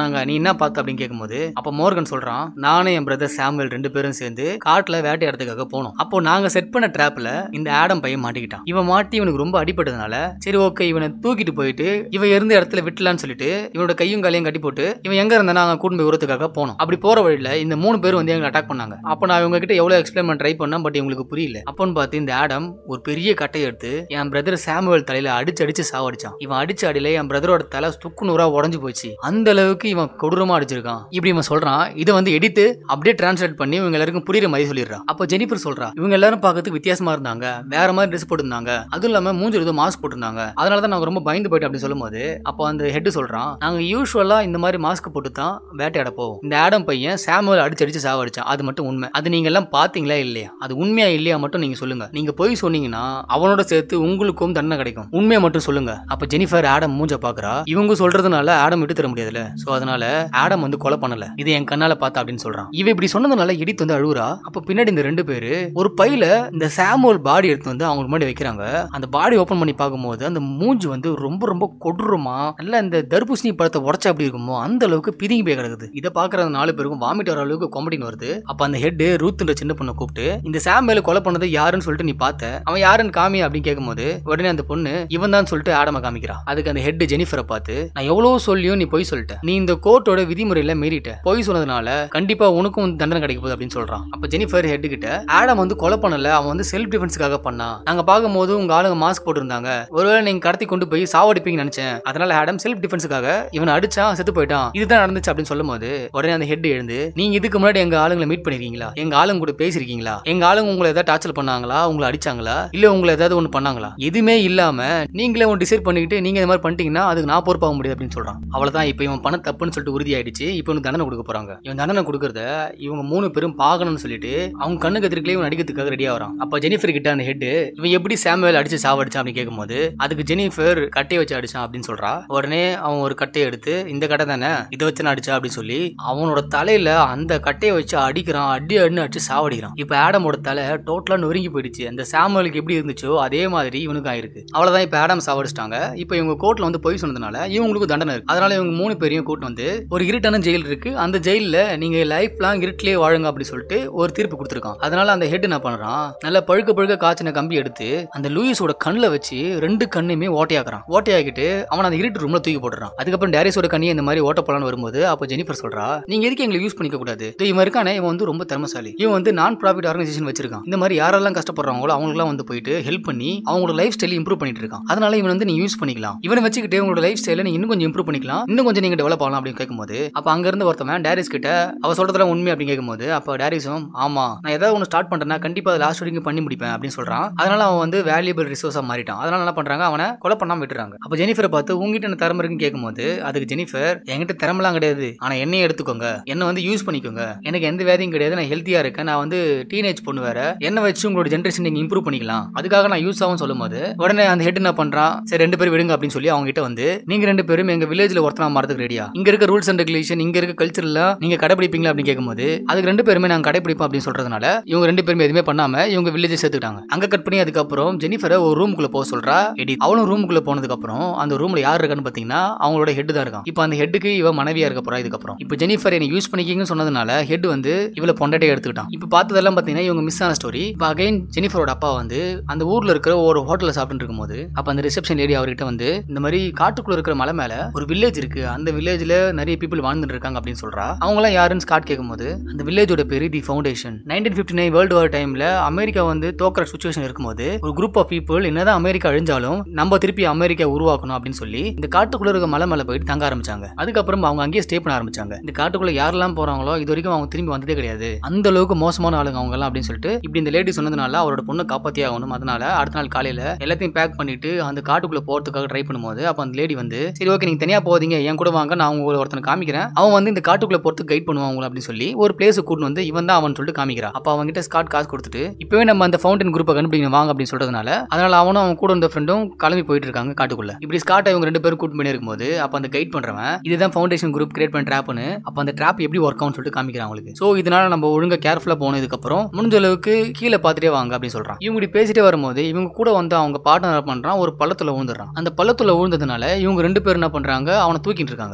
பண்ணாங்க நீ என்ன பார்த்த அப்படின்னு கேட்கும்போது அப்ப மோர்கன் சொல்றான் நானும் என் பிரதர் சாமுவேல் ரெண்டு பேரும் சேர்ந்து காட்டுல வேட்டையாடுறதுக்காக போனோம் அப்போ நாங்க செட் பண்ண ட்ராப்ல இந்த ஆடம் பையன் மாட்டிக்கிட்டான் இவன் மாட்டி இவனுக்கு ரொம்ப அடிபட்டதுனால சரி ஓகே இவனை தூக்கிட்டு போயிட்டு இவன் இருந்த இடத்துல விட்டலான்னு சொல்லிட்டு இவனோட கையும் காலையும் கட்டி போட்டு இவன் எங்க இருந்தா நாங்க கூட்டு போய் உரத்துக்காக போனோம் அப்படி போற வழியில இந்த மூணு பேர் வந்து எங்களை அட்டாக் பண்ணாங்க அப்ப நான் இவங்க கிட்ட எவ்வளவு எக்ஸ்பிளைன் பண்ண ட்ரை பண்ணேன் பட் இவங்களுக்கு புரியல அப்போன்னு பார்த்து இந்த ஆடம் ஒரு பெரிய கட்டையை எடுத்து என் பிரதர் சாமுவேல் தலையில அடிச்சு அடிச்சு சாவடிச்சான் இவன் அடிச்ச அடியில என் பிரதரோட தலை துக்கு நூறா உடஞ்சு போச்சு அந்த அளவுக்கு இவன் கொடூரமா அடிச்சிருக்கான் இப்படி இவன் சொல்றான் இதை வந்து எடுத்து அப்படியே டிரான்ஸ்லேட் பண்ணி இவங்க எல்லாருக்கும் புரியுற மாதிரி சொல்லிடுறான் அப்போ ஜெனிஃபர் சொல்றா இவங்க எல்லாரும் பார்க்கறதுக்கு வித்தியாசமா இருந்தாங்க வேற மாதிரி ட்ரெஸ் போட்டிருந்தாங்க அதுவும் இல்லாம மூஞ்சில் ஏதோ மாஸ்க் போட்டிருந்தாங்க அதனால தான் நாங்க ரொம்ப பயந்து போயிட்டோம் அப்படின்னு சொல்லும்போது அப்போ அந்த ஹெட் சொல்றான் நாங்க யூஸ்வலா இந்த மாதிரி மாஸ்க் போட்டு தான் வேட்டையாட போவோம் இந்த ஆடம் பையன் சாமுவல் அடிச்சு அடிச்சு சாவடிச்சான் அது மட்டும் உண்மை அது நீங்க எல்லாம் பாத்தீங்களா இல்லையா அது உண்மையா இல்லையா மட்டும் நீங்க சொல்லுங்க நீங்க போய் சொன்னீங்கன்னா அவனோட சேர்த்து உங்களுக்கும் தண்டனை கிடைக்கும் உண்மையை மட்டும் சொல்லுங்க அப்ப ஜெனிஃபர் ஆடம் மூஞ்ச பாக்குறா இவங்க சொல்றதுனால ஆடம் விட்டு தர முடியாதுல சோ அதனால ஆடம் வந்து கொலை பண்ணல இது என் கண்ணால பார்த்தா அப்படின்னு சொல்றான் இவ இப்படி சொன்னதுனால எடித் வந்து அழுவுறா அப்ப பின்னாடி இந்த ரெண்டு பேரு ஒரு பையில இந்த சாமுவல் பாடி எடுத்து வந்து அவங்க முன்னாடி வைக்கிறாங்க அந்த பாடி ஓபன் பண்ணி பார்க்கும்போது அந்த மூஞ்சி வந்து ரொம்ப ரொம்ப கொடூரமா நல்ல இந்த தர்பூசணி பழத்தை உடச்சா அப்படி இருக்குமோ அந்த அளவுக்கு பிதுங்கி போய் கிடக்குது இதை பாக்குற அந்த நாலு பேருக்கும் வாமிட் வர அளவுக்கு கொம்படின்னு வருது அப்ப அந்த ஹெட் ரூத்ன்ற சின்ன பொண்ணை கூப்பிட்டு இந்த சாமுவேல் கொலை பண்ணது யாருன்னு சொல்லிட்டு நீ பார்த்த அவன் யாருன்னு காமி அப்படின்னு கேட்கும்போது உடனே அந்த பொண்ணு இவன் தான் சொல்லிட்டு ஆடம காமிக்கிறா அதுக்கு அந்த ஹெட் ஜெனிஃபரை பார்த்து நான் எவ்வளவு சொல்லியும் நீ போய் சொல்லிட்ட நீ இந்த கோர்ட்டோட விதிமுறையில மீறிட்ட பொய் சொன்னதுனால கண்டிப்பா உனக்கும் வந்து தண்டனை கிடைக்க போகுது அப்படின்னு சொல்றான் அப்ப ஜெனிஃபர் ஹெட் கிட்ட ஆடம் வந்து கொலை பண்ணல அவன் வந்து செல்ஃப் டிஃபென்ஸ்க்காக பண்ணான் நாங்க பார்க்கும்போது உங்க ஆளுங்க மாஸ்க் போட்டிருந்தாங்க ஒருவேளை நீங்க கடத்தி கொண்டு போய் சாவடிப்பீங்கன்னு நினைச்சேன் அதனால ஆடம் செல்ஃப் டிஃபென்ஸுக்காக இவன் அடிச்சான் செத்து போயிட்டான் இதுதான் நடந்துச்சு அப்படின்னு சொல்லும்போது உடனே அந்த ஹெட் எழுந்து நீங்க இதுக்கு முன்னாடி எங்க ஆளுங்களை மீட் பண்ணிருக்கீங்களா எங்க ஆளுங்க கூட பேசிருக்கீங்களா எங்க ஆளுங்க உங்களை ஏதாவது டார்ச்சர் பண்ணாங்களா உங்களை அடிச்சாங்களா இல்ல உங்களை ஏதாவது ஒண்ணு பண்ணாங்களா எதுவுமே இல்லாம நீங்களே ஒன்று டிசைட் பண்ணிக்கிட்டு நீங்க இந்த மாதிரி பண்ணிட்டீங்கன்னா அதுக்கு நான் பொறுப்பாக முடியாது அப்படின்னு சொல்றான் அவ்வளவுதான் இப்போ இவன் பண்ண தப்புன்னு சொல்லிட்டு உறுதியாயிடுச்சு இப்போ இவனுக்கு தண்டனை கொடுக்க போறாங்க இவன் தண்டனை கொடுக்கறத இவங்க மூணு பேரும் பார்க்கணும்னு சொல்லிட்டு அவங்க கண்ணுக்கு எதிர்க்கலே இவன் அடிக்கிறதுக்காக ரெடியா வரான் அப்ப ஜெனிஃபர் கிட்ட அந்த ஹெட் இவன் எப்படி சாமுவேல் அடிச்சு சாவடிச்சான் அப்படின்னு கேட்கும்போது அதுக்கு ஜெனிஃபர் கட்டையை வச்சு அடிச்சான் அப்படின்னு சொல்றா உடனே அவன் ஒரு கட்டையை எடுத்து இந்த கட்டை தானே இதை வச்சு நான் அடிச்சா அப்படின்னு சொல்லி அவனோட தலையில அந்த கட்டையை வச்சு அடிக்கிறான் அடி அடின்னு அடிச்சு சாவடிக்கிறான் இப்போ ஆடமோட தலை டோட்டலா நொறுங்கி போயிடுச்சு அந்த சாமுவேலுக்கு எப்படி இருந்துச்சோ அதே மாதிரி இவனுக்கும் ஆயிருக்கு அவ்வளவுதான் இப்போ ஆடம் சாவடிச்சிட்டாங்க இப்போ இவங்க கோர்ட்ல வந்து போய் சொன்னதுனால இவங்களுக்கு தண்டனை இருக்கு அதனால இவங்க மூணு பேரையும் கூட்டு வந்து ஒரு இருட்டான ஜெயில் இருக்கு அந்த ஜெயில்ல நீங்க லைஃப் லாங் இருட்டிலே வாழுங்க அப்படி சொல்லிட்டு ஒரு தீர்ப்பு கொடுத்துருக்கான் அதனால அந்த ஹெட் என்ன பண்றான் நல்ல பழுக்க பழுக்க காய்ச்சின கம்பி எடுத்து அந்த லூயிஸோட கண்ணில் வச்சு ரெண்டு கண்ணுமே ஓட்டையாக்குறான் ஓட்டையாக்கிட்டு அவன் அந்த இருட்டு ரூம்ல தூக்கி போடுறான் அதுக்கப்புறம் டேரிஸோட கண்ணியை இந்த மாதிரி ஓட்ட போலான்னு வரும்போது அப்போ ஜெனிஃபர் சொல்றா நீங்க எதுக்கு எங்களை யூஸ் பண்ணிக்க கூடாது இதோ இவன் இருக்கானே இவன் வந்து ரொம்ப திறமசாலி இவன் வந்து நான் ப்ராஃபிட் ஆர்கனைசேஷன் வச்சிருக்கான் இந்த மாதிரி யாரெல்லாம் கஷ்டப்படுறாங்களோ அவங்களுக்குலாம் வந்து போயிட்டு ஹெல்ப் பண்ணி அவங்களோட லைஃப் ஸ்டைல் இம்ப்ரூவ் பண்ணிட்டு இருக்கான் அதனால இவன் வந்து நீ யூஸ் பண்ணிக்கலாம் இவனை வச்சுக்கிட்டு உங்களோட லைஃப் ஸ்டைல நீங்க இன்னும் கொஞ்சம் இம்ப்ரூவ் பண்ணிக்கலாம் இன்னும் கொஞ்சம் நீங்க டெவலப் ஆகலாம் அப்படின்னு கேட்கும்போது அப்ப அங்க இருந்து ஒருத்தவன் டேரிஸ் கிட்ட அவ சொல்றதுலாம் உண்மை அப்படின்னு கேட்கும்போது அப்ப டேரிஸும் ஆமா நான் ஏதாவது ஒன்று ஸ்டார்ட் பண்றேன்னா கண்டிப்பா லாஸ்ட் வரைக்கும் பண்ணி முடிப்பேன் அப்படின்னு சொல்றான் அதனால அவன் வந்து வேல்யூபிள் ரிசோர்ஸா மாறிட்டான் அதனால என்ன பண்றாங்க அவனை கொலை பண்ணாம விட்டுறாங்க அப்ப ஜெனிஃபரை பார்த்து உங்ககிட்ட என்ன திறமை இருக்குன்னு கேட்கும்போது அதுக்கு ஜெனிஃபர் என்கிட்ட திறமெல்லாம் கிடையாது ஆனா என்னையும் எடுத்துக்கோங்க என்ன வந்து யூஸ் பண்ணிக்கோங்க எனக்கு எந்த வேதியும் கிடையாது நான் ஹெல்த்தியா இருக்கேன் நான் வந்து டீனேஜ் பொண்ணு வேற என்ன வச்சு உங்களோட ஜென்ரேஷன் நீங்க இம்ப்ரூவ் பண்ணிக்கலாம் அதுக்காக நான் யூஸ் ஆகும் சொல்லும்போது உடனே அந்த ஹெட் என்ன பண்றான் சரி ரெண்டு பேரும் விடுங்க அப்படின்னு சொல்லி அவங்க கிட்ட வந்து நீங்க ரெண்டு பேரும் எங்க வில்லேஜ்ல ஒருத்தனா மாறதுக்கு ரெடியா இங்க இருக்க ரூல்ஸ் அண்ட் ரெகுலேஷன் இங்க இருக்க கல்ச்சர் எல்லாம் நீங்க கடைபிடிப்பீங்களா அப்படின்னு கேட்கும்போது அதுக்கு ரெண்டு பேருமே நாங்க கடைபிடிப்போம் அப்படின்னு சொல்றதுனால இவங்க ரெண்டு பேருமே எதுவுமே பண்ணாம இவங்க வில்லேஜ் சேர்த்துக்கிட்டாங்க அங்க கட் பண்ணி அதுக்கப்புறம் ஜெனிஃபரை ஒரு ரூமுக்குள்ள போக சொல்றா எடி அவளும் ரூமுக்குள்ள போனதுக்கு அப்புறம் அந்த ரூம்ல யார் இருக்கான்னு பாத்தீங்கன்னா அவங்களோட ஹெட் தான் இருக்கான் இப்போ அந்த ஹெட்டுக்கு இவ மனைவியா இருக்க போறா இதுக்கப்புறம் இப்போ ஜெனிஃபர் என்னை யூஸ் பண்ணிக்கிங்கன்னு சொன்னதுனால ஹெட் வந்து இவளை பொண்டாட்டே எடுத்துக்கிட்டான் இப்போ பார்த்ததெல்லாம் பாத்தீங்கன்னா இவங்க மிஸ் ஆன ஸ்டோரி இப்போ அகைன் ஜெனிஃபரோட அப்பா வந்து அந்த ஊர்ல இருக்கிற ஒரு ஹோட்டல்ல சாப்பிட்டு இருக்கும்போது அப்ப அந்த ரிசப்ஷன் லேடி அவர்கிட்ட வந்து இந்த மாதிரி காட்டுக்குள்ள இருக்கிற மலை மேல ஒரு வில்லேஜ் இருக்கு அந்த வில்லேஜ்ல நிறைய பீப்புள் வாழ்ந்துட்டு இருக்காங்க அப்படின்னு சொல்றா அவங்க எல்லாம் யாருன்னு ஸ்காட் கேட்கும்போது அந்த வில்லேஜோட பேரு the foundation nineteen fifty nine world war டைம்ல அமெரிக்கா வந்து தோக்கிற சுச்சுவேஷன் இருக்கும்போது ஒரு குரூப் ஆஃப் பீப்புள் என்னதான் அமெரிக்கா அழிஞ்சாலும் நம்ம திருப்பி அமெரிக்கா உருவாக்கணும் அப்படின்னு சொல்லி இந்த காட்டுக்குள்ள இருக்க மலை மேல போயிட்டு தங்க ஆரம்பிச்சாங்க அதுக்கப்புறம் அவங்க அங்கேயே ஸ்டே பண்ண ஆரம்பிச்சாங்க இந்த காட்டுக்குள்ள யாரெல்லாம் போறாங்களோ இது வரைக்கும் அவங்க திரும்பி வந்ததே கிடையாது அந்த அளவுக்கு மோசமான ஆளுங்க அவங்க எல்லாம் அப்படின்னு சொல்லிட்டு இப்படி இந்த லேடி சொன்னதுனால அவரோட பொண்ணை காப்பாத்தி ஆகணும் அதனால அடுத்த நாள் காலையில எல்லாத்தையும் பேக் பண்ணிட்டு அந்த காட்டுக்குள்ள போறதுக்காக ட்ரை பண்ணும்போது அப்ப அந்த லேடி வந்து சரி ஓகே நீங்க தனியா போதீங்க என் கூட வாங்க நான் உங்களை ஒருத்தனை காமிக்கிறேன் அவன் வந்து இந்த காட்டுக்குள்ள போறதுக்கு கைட் பண்ணுவான் உங்களை அப்படின்னு சொல்லி ஒரு பிளேஸ் கூட்டு வந்து இவன் தான் அவன் சொல்லிட்டு காமிக்கிறான் அப்ப அவங்க கிட்ட ஸ்காட் காசு கொடுத்துட்டு இப்பவே நம்ம அந்த ஃபவுண்டன் குரூப்பை கண்டுபிடிக்கணும் வாங்க அப்படின்னு சொல்றதுனால அதனால அவனும் அவன் கூட இருந்த ஃப்ரெண்டும் கிளம்பி போயிட்டு இருக்காங்க காட்டுக்குள்ள இப்படி ஸ்காட் இவங்க ரெண்டு பேரும் கூட்டு பண்ணி இருக்கும்போது அப்ப அந்த கைட் பண்றவன் இதுதான் ஃபவுண்டேஷன் குரூப் கிரியேட் பண்ண ட்ராப்னு அப்ப அந்த ட்ராப் எப்படி ஒர்க் ஆகும் சொல்லிட்டு காமிக்கிறான் அவங்களுக்கு சோ இதனால நம்ம ஒழுங்கா கேர்ஃபுல்லா போனதுக்கு அப்புறம் முடிஞ்ச அளவுக்கு கீழே பார்த்துட்டே வாங்க அப்படின்னு சொல்றான் இவங்க இப்படி பேசிட்டே வரும்போது இவங்க கூட வந்து அவங்க பார்ட்னர் பண்றான் ஒரு பள்ளத்துல விழுந்துடுறான் அந்த பள்ளத்துல விழுந்ததுனால இவங்க ரெண்டு பேரும் என்ன பண்றாங்க அவனை தூக்கிட்டு இருக்காங்க இப்படி தூக்கி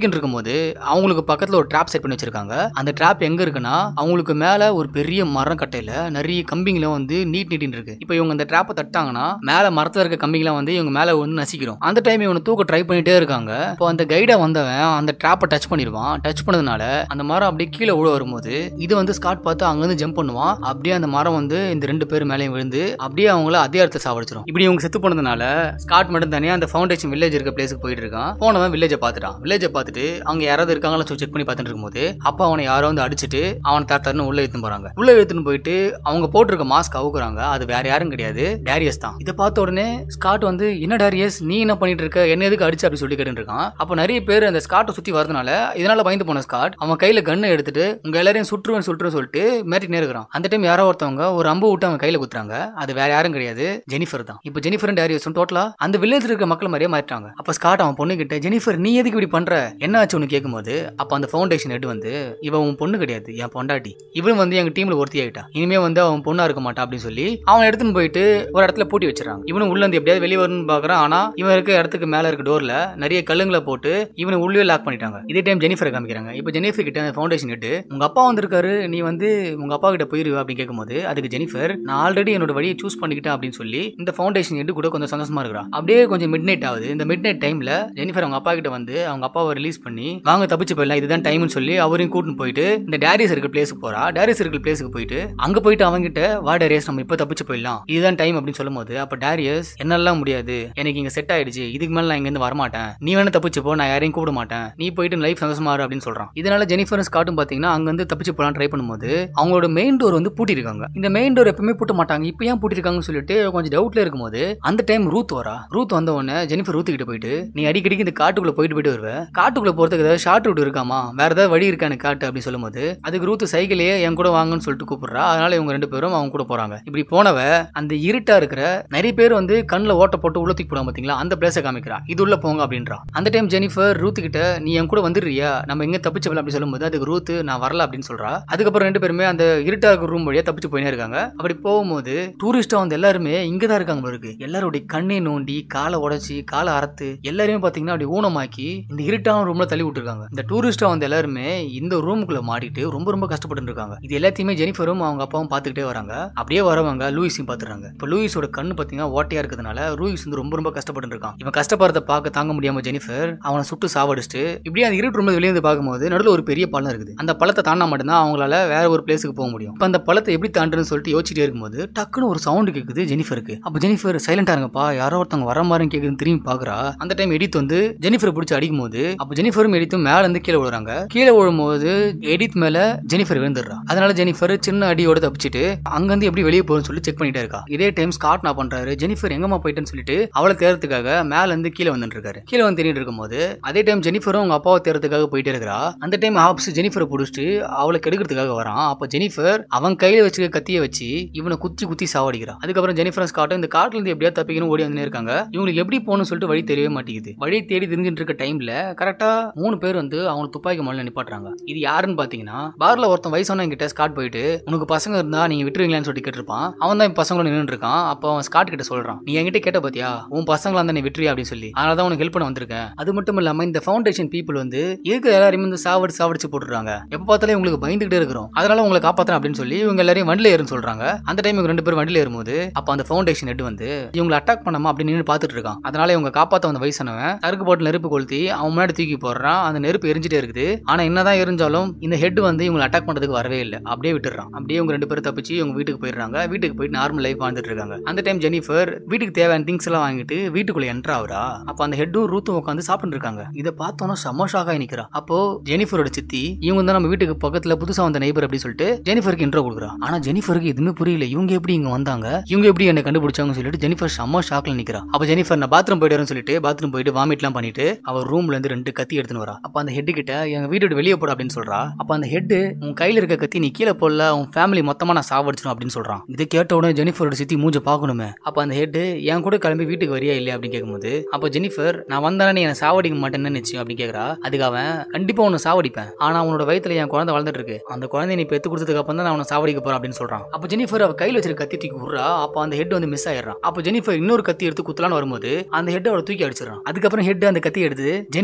தப்பிக்கிட்டு இருக்கும்போது அவங்களுக்கு பக்கத்துல ஒரு ட்ராப் செட் பண்ணி வச்சிருக்காங்க அந்த ட்ராப் எங்க இருக்குன்னா அவங்களுக்கு மேல ஒரு பெரிய மரம் கட்டையில நிறைய கம்பிங்களும் வந்து நீட் நீட்டின்னு இருக்கு இப்போ இவங்க அந்த ட்ராப்பை தட்டாங்கன்னா மேல மரத்துல இருக்க கம்பிங்களாம் வந்து இவங்க மேல வந்து நசிக்கிறோம் அந்த டைம் இவனை தூக்க ட்ரை பண்ணிட்டே இருக்காங்க இப்போ அந்த கைடா வந்தவன் அந்த ட்ராப்பை டச் பண்ணிடுவான் டச் பண்ணதுனால அந்த மரம் அப்படியே கீழே விழ வரும்போது இது வந்து ஸ்காட் பார்த்து அங்கிருந்து ஜம்ப் பண்ணுவான் அப்படியே அந்த மரம் வந்து இந்த ரெண்டு பேர் மேலேயும் விழுந்து அப்படியே அவங்கள அதே இடத்துல சாவடிச்சிடும் இப்படி இவங்க செத்து போனதுனால ஸ்காட் மட்டும் தனியா அந்த ஃபவுண்டேஷன் வில்லேஜ் இருக்க பிளேஸுக்கு போயிட்டு இருக்கான் போனவன் வில்லேஜை பார்த்துட்டான் வில்லேஜை பார்த்துட்டு அங்க யாராவது இருக்காங்களா சொல்லி செக் பண்ணி பார்த்துட்டு இருக்கும்போது அப்ப அவனை யாரோ வந்து அடிச்சிட்டு அவனை தர தரன்னு உள்ள எடுத்துன்னு போறாங்க உள்ள எடுத்துன்னு போயிட்டு அவங்க போட்டிருக்க மாஸ்க் அவுக்குறாங்க அது வேற யாரும் கிடையாது டேரியஸ் தான் இதை பார்த்த உடனே ஸ்காட் வந்து என்ன டேரியஸ் நீ என்ன பண்ணிட்டு இருக்க என்ன எதுக்கு அடிச்சு அப்படி சொல்லி கேட்டு இருக்கான் அப்ப நிறைய பேர் அந்த ஸ்காட்டை சுத்தி வரதுனால இதனால பயந்து போன ஸ்காட் அவன் கையில கண்ணை எடுத்துட்டு உங்க எல்லாரையும் சுற்றுவேன் சுற்றுவேன் சொல்லிட்டு மிரட்டினே இருக்கிறான் அந்த டைம் யாரோ ஒருத்தவங்க ஒரு அம்பு விட்டு அவங்க கையில குத்துறாங்க அது வேற யாரும் கிடையாது ஜெனிஃபர் தான் இப்போ ஜெனிஃபர் டேரியஸும் டோட்டலா அந்த வில்லேஜ்ல இருக்க மக்கள் மாதிரியே மாறிட்டாங்க அப்ப ஸ்காட் அவன் பொண்ணு கிட்ட ஜெனிஃபர் நீ எதுக்கு இப்படி பண்ற என்ன ஆச்சு உனக்கு கேட்கும்போது அப்ப அந்த ஃபவுண்டேஷன் ஹெட் வந்து இவன் உன் பொண்ணு கிடையாது என் பொண்டாட்டி இவளும் வந்து எங்க டீம்ல ஒருத்தி ஆயிட்டா இனிமே வந்து அவன் பொண்ணா இருக்க மாட்டான் அப்படின்னு சொல்லி அவன் எடுத்துன்னு போயிட்டு ஒரு இடத்துல பூட்டி வச்சிடறாங்க இவனும் உள்ள இருந்து எப்படியாவது வெளியே வரணும்னு பாக்குறான் ஆனா இவன் இருக்க இடத்துக்கு மேல இருக்க டோர்ல நிறைய கல்லுங்களை போட்டு இவனை உள்ளே லாக் பண்ணிட்டாங்க இதே டைம் ஜெனிஃபரை காமிக்கிறாங்க இப்போ ஜெனிஃபர் கிட்ட ஃபவுண்டேஷன் ஹெட் உங்க அப்பா வந்திருக்காரு நீ வந்து உங்க அப்பா கிட்ட போயிருவா அப்படின்னு கேட்கும்போது அதுக்கு ஜெனிஃபர் நான் ஆல்ரெடி என்னோட வழியை சூஸ் பண்ணிக்கிட்டேன் அப்படின்னு சொல்லி இந்த ஃபவுண்டேஷன் ஹெட் கூட கொஞ்சம் சந்தோஷமா இருக்கிறா அப்படியே கொஞ்சம் மிட் நைட் ஆகுது இந்த மிட் நைட் டைம்ல ஜெனிஃபர் அவங்க அப்பா கிட்ட வந்து அவங்க அப்பாவை ரிலீஸ் பண்ணி வாங்க தப்பிச்சு போயிடலாம் இதுதான் டைம்னு சொல்லி அவரையும் கூட்டின்னு போயிட்டு இந்த டேரிஸ் இருக்க பிளேஸுக்கு போறா டேரிஸ் இருக்க பிளேஸுக்கு போயிட்டு அங்க போயிட்டு அவங்கிட்ட வா டேரியஸ் நம்ம இப்போ தப்பிச்சு போயிடலாம் இதுதான் டைம் அப்படின்னு சொல்லும்போது அப்ப டேரியஸ் என்னெல்லாம் முடியாது எனக்கு இங்க செட் ஆயிடுச்சு இதுக்கு மேல நான் இங்க இருந்து வரமாட்டேன் நீ வேணா தப்பிச்சு போ நான் யாரையும் கூப்பிட மாட்டேன் நீ போயிட்டு லைஃப் சந்தோஷமா இரு அப்படின்னு சொல்றான் இதனால ஜெனிஃபர் ஸ்காட்டும் பாத்தீங்கன்னா அங்க வந்து தப்பிச்சு போலாம் ட்ரை பண்ணும்போது அவங்களோட மெயின் டோர் வந்து பூட்டிருக்காங்க இந்த மெயின் டோர் எப்பவுமே பூட்ட மாட்டாங்க இப்போ ஏன் பூட்டிருக்காங்கன்னு சொல்லிட்டு கொஞ்சம் டவுட்ல இருக்கும்போது அந்த டைம் ரூத் வரா ரூத் வந்த உடனே ஜெனிஃபர் ரூத் கிட்ட போயிட்டு நீ அடிக்கடிக்கு இந்த காட்டுக்குள்ள போயிட்டு போயிட்டு வருவ காட்டுக்குள்ள போறதுக்கு ஏதாவது ஷார்ட் ரூட் இருக்காமா வேற ஏதாவது வழி இருக்கா எனக்கு காட்டு அப்படின்னு சொல்லும்போது அதுக்கு ரூத் சைக்கிளையே என் கூட வாங்கன்னு சொல்லிட்டு கூப்பிடுறா அதனால இவங்க ரெண்டு பேரும் அவங்க கூட போறாங்க இப்படி போனவ அந்த இருட்டா இருக்கிற நிறைய பேர் வந்து கண்ணில் ஓட்ட போட்டு உள்ள தூக்கி போடுவாங்க பாத்தீங்களா அந்த பிளேஸை காமிக்கிறா இது உள்ள போங்க அப்படின்றா அந்த டைம் ஜெனிஃபர் ரூத் கிட்ட நீ என் கூட வந்துடுறியா நம்ம எங்க தப்பிச்சு வரலாம் அப்படி சொல்லும்போது அதுக்கு ரூத் நான் வரல அப்படின்னு சொல்றா அதுக்கப்புறம் ரெண்டு பேருமே அந்த இருட்டா இருக்கிற ரூம் வழியா தப்பிச்சு போயினே இருக்காங்க அப்படி போகும்போது டூரிஸ்டா வந்து எல்லாருமே இங்க தான் இருக்காங்க போல இருக்கு எல்லாருடைய கண்ணை நோண்டி காலை உடைச்சி காலை அறுத்து எல்லாருமே பாத்தீங்கன்னா அப்படி ஊனமாக்கி இந்த இருட்டான ரூம்ல தள்ளி விட்டுருக்காங்க இந்த டூரிஸ்டா வந்து எல்லாருமே இந்த ரூமுக்குள்ள மாட்டிட்டு ரொம்ப ரொம்ப கஷ்டப்பட்டு இருக்காங்க இது எல்லாத்தையுமே ஜெனிஃபரும் அவங்க அப்பாவும் பார்த்துக்கிட்டே வராங்க அப்படியே வரவங்க லூயிஸையும் பார்த்துறாங்க இப்போ லூயிஸோட கண்ணு பார்த்தீங்கன்னா ஓட்டையா இருக்கிறதுனால லூயிஸ் வந்து ரொம்ப ரொம்ப கஷ்டப்பட்டு இருக்கான் இவன் கஷ்டப்படுறத பார்க்க தாங்க முடியாம ஜெனிஃபர் அவனை சுட்டு சாவடிச்சுட்டு இப்படியே அந்த இருட்டு ரூம்ல வெளியே இருந்து பார்க்கும்போது நடுவில் ஒரு பெரிய பள்ளம் இருக்குது அந்த பழத்தை தாண்டா மட்டும்தான் அவங்களால வேற ஒரு பிளேஸுக்கு போக முடியும் இப்போ அந்த பழத்தை எப்படி தாண்டுன்னு சொல்லிட்டு யோசிச்சுட்டே இருக்கும்போது டக்குன்னு ஒரு சவுண்ட் கேட்குது ஜெனிஃபருக்கு அப்போ ஜெனிஃபர் சைலண்டா இருங்கப்பா யாரோ ஒருத்தவங்க வர மாதிரி கேக்குதுன்னு திரும்பி பாக்குறா அந்த டைம் எடித் வந்து ஜெனிஃபரை பிடிச்சி அடிக்கும் போது அப்போ ஜெனிஃபரும் எடித்தும் மேல இருந்து கீழே விழுறாங்க கீழே விழும்போது எடித் மேல ஜெனிஃபர் விழுந்துடுறா அதனால ஜெனிஃபர் சின்ன அடியோட தப்பிச்சிட்டு அங்கிருந்து எப்படி வெளியே போகும்னு சொல்லி செக் பண்ணிட்டே இருக்கா இதே டைம் ஸ்காட் நான் பண்றாரு ஜெனிஃபர் எங்கம்மா போயிட்டேன்னு சொல்லிட்டு அவளை தேர்றதுக்காக மேல இருந்து கீழே வந்துட்டு இருக்காரு கீழே வந்து தேடிட்டு இருக்கும்போது அதே டைம் ஜெனிஃபரும் அவங்க அப்பாவை தேர்றதுக்காக போயிட்டே இருக்கிறா அந்த டைம் ஹாப்ஸ் ஜெனிஃபரை பிடிச்சிட்டு அவளை கெடுக்கிறதுக்காக வரான் அப்ப ஜெனிஃபர் அவன் கையில வச்சுக்க கத்தியை வச்சு இவனை குத்தி குத்தி சாவடிக்கிறான் அதுக்கப்புறம் ஜெனிஃபர் ஸ்காட்டும் இந்த காட்டுல இருந்து எப்படியா தப்பிக்கணும் ஓடி வந்து இருக்காங்க இவங்களுக்கு எப்படி போகணும்னு சொல்லிட்டு வழி தெரியவே மாட்டேங்குது வழி தேடி தெரிஞ்சுட்டு இருக்க டைம்ல கரெக்டா மூணு பேர் வந்து அவங்க துப்பாக்கி மேல நிப்பாட்டுறாங்க இது யாருன்னு பாத்தீங்கன்னா பார்ல ஒருத்தன் வயசான கிட்ட ஸ்காட் போயிட்டு உனக்கு பசங்க இருந்தா நீங்க விட்டுருவீங்களான்னு சொல்லிட்டு கேட்டிருப்பான் அவன் தான் பசங்களோட நின்று இருக்கான் அப்போ அவன் ஸ்காட் கிட்ட சொல்றான் நீ என்கிட்ட கேட்ட பாத்தியா உன் பசங்களா இருந்தா நீ விட்டுறியா அப்படின்னு சொல்லி அதனால தான் உனக்கு ஹெல்ப் பண்ண வந்திருக்கேன் அது மட்டும் இல்லாம இந்த ஃபவுண்டேஷன் பீப்புள் வந்து எதுக்கு எல்லாரையும் வந்து சாவடிச்சு சாவடிச்சு போட்டுறாங்க எப்ப பார்த்தாலும் உங்களுக்கு பயந்துகிட்டே இருக்கிறோம் அதனால உங்களை காப்பாத்துறேன் அப்படின்னு சொல்லி இவங்க எல்லாரையும் வண்டில ஏறுன்னு சொல்றாங்க அந்த டைம் இவங்க ரெண்டு பேரும் வண்டில ஏறும்போது அப்ப அந்த ஃபவுண்டேஷன் ஹெட் வந்து இவங்களை அட்டாக் பண்ணாம அப்படி நின்று பார்த்துட்டு இருக்கான் அதனால இவங்க காப்பாத்த வந்த வயசானவன் சரக்கு போட்டு நெருப்பு கொளுத்தி அவன் முன்னாடி தூக்கி போடுறான் அந்த நெருப்பு எரிஞ்சிட்டே இருக்குது ஆனா என்னதான் எரிஞ்சாலும் இந்த ஹெட் வந்து இவங்களை அட்டாக் பண்றதுக்கு வரவே இல்லை அப்படியே விட்டுறான் அப்படியே இவங்க ரெண்டு பேரும் தப்பிச்சு இவங்க வீட்டுக்கு போயிடுறாங்க வீட்டுக்கு போயிட்டு நார்மல் லைஃப் வாழ்ந்துட்டு இருக்காங்க அந்த டைம் ஜெனிஃபர் வீட்டுக்கு தேவையான திங்ஸ் எல்லாம் வாங்கிட்டு வீட்டுக்குள்ள என்ட்ரு ஆகுறா அப்ப அந்த ஹெட்டும் ரூத்தும் உட்காந்து சாப்பிட்டு இருக்காங்க இதை பார்த்தோன்னா செம்ம ஷாக் ஆகி நிக்கிறா அப்போ ஜெனிஃபரோட சித்தி இவங்க தான் நம்ம வீட்டுக்கு பக்கத்துல புதுசா வந்த நெய்பர் அப்படி சொல்லிட்டு ஜெனிஃபருக்கு இன்ட்ரோ கொடுக்குறா ஆனா ஜெனிஃபருக்கு எதுவுமே புரியல இவங்க எப்படி இங்க வந்தாங்க இவங்க எப்படி என்ன கண்டுபிடிச்சாங்கன்னு சொல்லிட்டு ஜெனிஃபர் செம்ம ஷாக்ல நிக்கிறா அப்ப ஜெனிஃபர் நான் பாத்ரூம் போயிட்டு சொல்லிட்டு பாத்ரூம் போயிட்டு வாமிட்லாம் பண்ணிட்டு அவர் ரூம்ல இருந்து ரெண்டு கத்தி எடுத்துன்னு வரா அப்ப அந்த ஹெட் கிட்ட எங்க வீட்டு விட்டு வெளியே போட அப்படின்னு சொல்றா அப்ப அந்த ஹெட் உன் கையில இருக்க கத்தி நீ கீழே போடல உன் ஃபேமிலி மொத்தமா நான் சாவடிச்சிடும் அப்படின்னு சொல்றான் இது கேட்ட உடனே ஜெனிஃபரோட சித்தி மூஞ்ச பார்க்கணுமே அப்ப அந்த ஹெட் என் கூட கிளம்பி வீட்டுக்கு வரியா இல்லையா அப்படின்னு கேட்கும்போது அப்ப ஜெனிஃபர் நான் வந்தானே நீ என்ன சாவடிக்க மாட்டேன்னு நிச்சயம் அப்படின்னு கேக்குறா அதுக்கு அவன் கண்டிப்பா உன்னை சாவடிப்பேன் ஆனா உன்னோட வயித்துல என் குழந்தை வளர்ந்துட்டு இருக்கு அந்த குழந்தை நீ பெத்து கொடுத்ததுக்கு அப்புறம் தான் நான் உன்னை சாவடிக்க போறேன் அப்படின்னு சொல்றான் அப்ப ஜெனிஃபர் அவ கையில வச்சிருக்க கத்தி தூக்கி விடுறா அப்ப அந்த ஹெட் வந்து மிஸ் ஆயிடுறான் அப்ப ஜெனிஃபர் இன்னொரு கத்தி எடுத்து குத்தலான்னு வரும்போது அந்த ஹெட் அவளை தூக்கி அடிச்சிடறான் அதுக்கப்புறம் ஹெட் அந்த கத்தி எடுத்து ஜெனிஃபரோட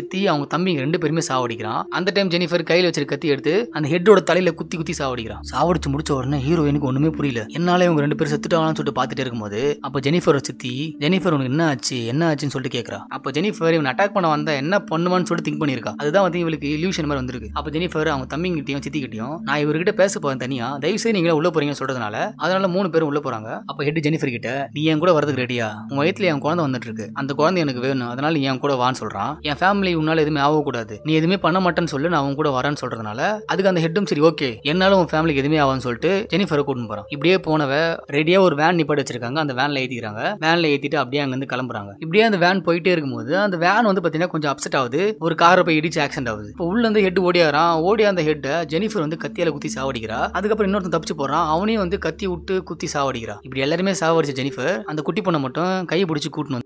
சித்தி அவங்க தம்பிங்க ரெண்டு பேருமே சாவடிக்கிறான் அந்த டைம் ஜெனிஃபர் கையில வச்சிருக்க கத்தி எடுத்து அந்த ஹெட்டோட தலையில குத்தி குத்தி சாவடிக்கிறான் சாவடிச்சு முடிச்ச உடனே ஹீரோயினுக்கு ஒண்ணுமே புரியல என்னால இவங்க ரெண்டு பேரும் செத்துட்டாங்கன்னு சொல்லிட்டு பார்த்துட்டே இருக்கும்போது அப்ப ஜெனிஃபர் சித்தி ஜெனிஃபர் உனக்கு என்ன ஆச்சு என்ன ஆச்சுன்னு சொல்லிட்டு கேக்குறா அப்ப ஜெனிஃபர் இவன் அட்டாக் பண்ண வந்தா என்ன பண்ணுவான்னு சொல்லிட்டு திங்க் பண்ணிருக்கா அதுதான் வந்து இவளுக்கு இல்யூஷன் மாதிரி வந்திருக்கு அப்ப ஜெனிஃபர் அவங்க தம்பிங்கிட்டையும் சித்திக்கிட்டையும் நான் இவர்கிட்ட பேச போறேன் தனியா தயவு செய்து நீங்களே உள்ள போறீங்கன்னு சொல்றதுனால அதனால மூணு பேரும் உள்ள போறாங்க அப்ப ஹெட் ஜெனிஃபர் கிட்ட நீ என் கூட வரதுக்கு ரெடியா உன் வயித்துல என் குழந்தை வந்துட்டு இருக்கு அந்த குழந்தை எனக்கு வேணும் அதனால நீ என் கூட வான்னு சொல்றான் என் ஃபேமிலி உன்னால எதுவுமே ஆகக்கூடாது நீ எதுவுமே பண்ண மாட்டேன்னு சொல்லு நான் உன் கூட வரேன்னு சொல்றதுனால அதுக்கு அந்த ஹெட்டும் சரி ஓகே என்னால உன் ஃபேமிலிக்கு எதுவுமே ஆகான்னு சொல்லிட்டு ஜெனிஃபரை கூட்டிட்டு போறான் இப்படியே போனவ ரெடியா ஒரு வேன் நிப்பாட்டி வச்சிருக்காங்க அந்த வேன்ல ஏத்திக்கிறாங்க வேன்ல ஏத்திட்டு அப்படியே அங்க இருந்து கிளம்புறாங்க இப்படியே அந்த வேன் போயிட்டே இருக்கும்போது அந்த வேன் வந்து பாத்தீங்கன்னா கொஞ்சம் அப்செட் ஆகுது ஒரு காரை போய் இடிச்சு ஆக்சிடென்ட் ஆகுது இப்போ உள்ள இருந்து ஹெட் ஓடியாரான் ஓடியா அந்த ஹெட்டை ஜெனிஃபர் வந்து கத்தியால குத்தி சாவடிக்கிறா அதுக்கப்புறம் இன்னொருத்தன் தப்பிச்சு போறான் அவனையும் வந்து கத்தி விட்டு குத்தி சாவடிக்கிறா இப்படி எல்லாருமே சாவடிச்ச ஜெனிஃபர் அந்த குட்டி பொண்ணை மட்டும் கையை பிடிச்சி கூட்டின்னு வந்து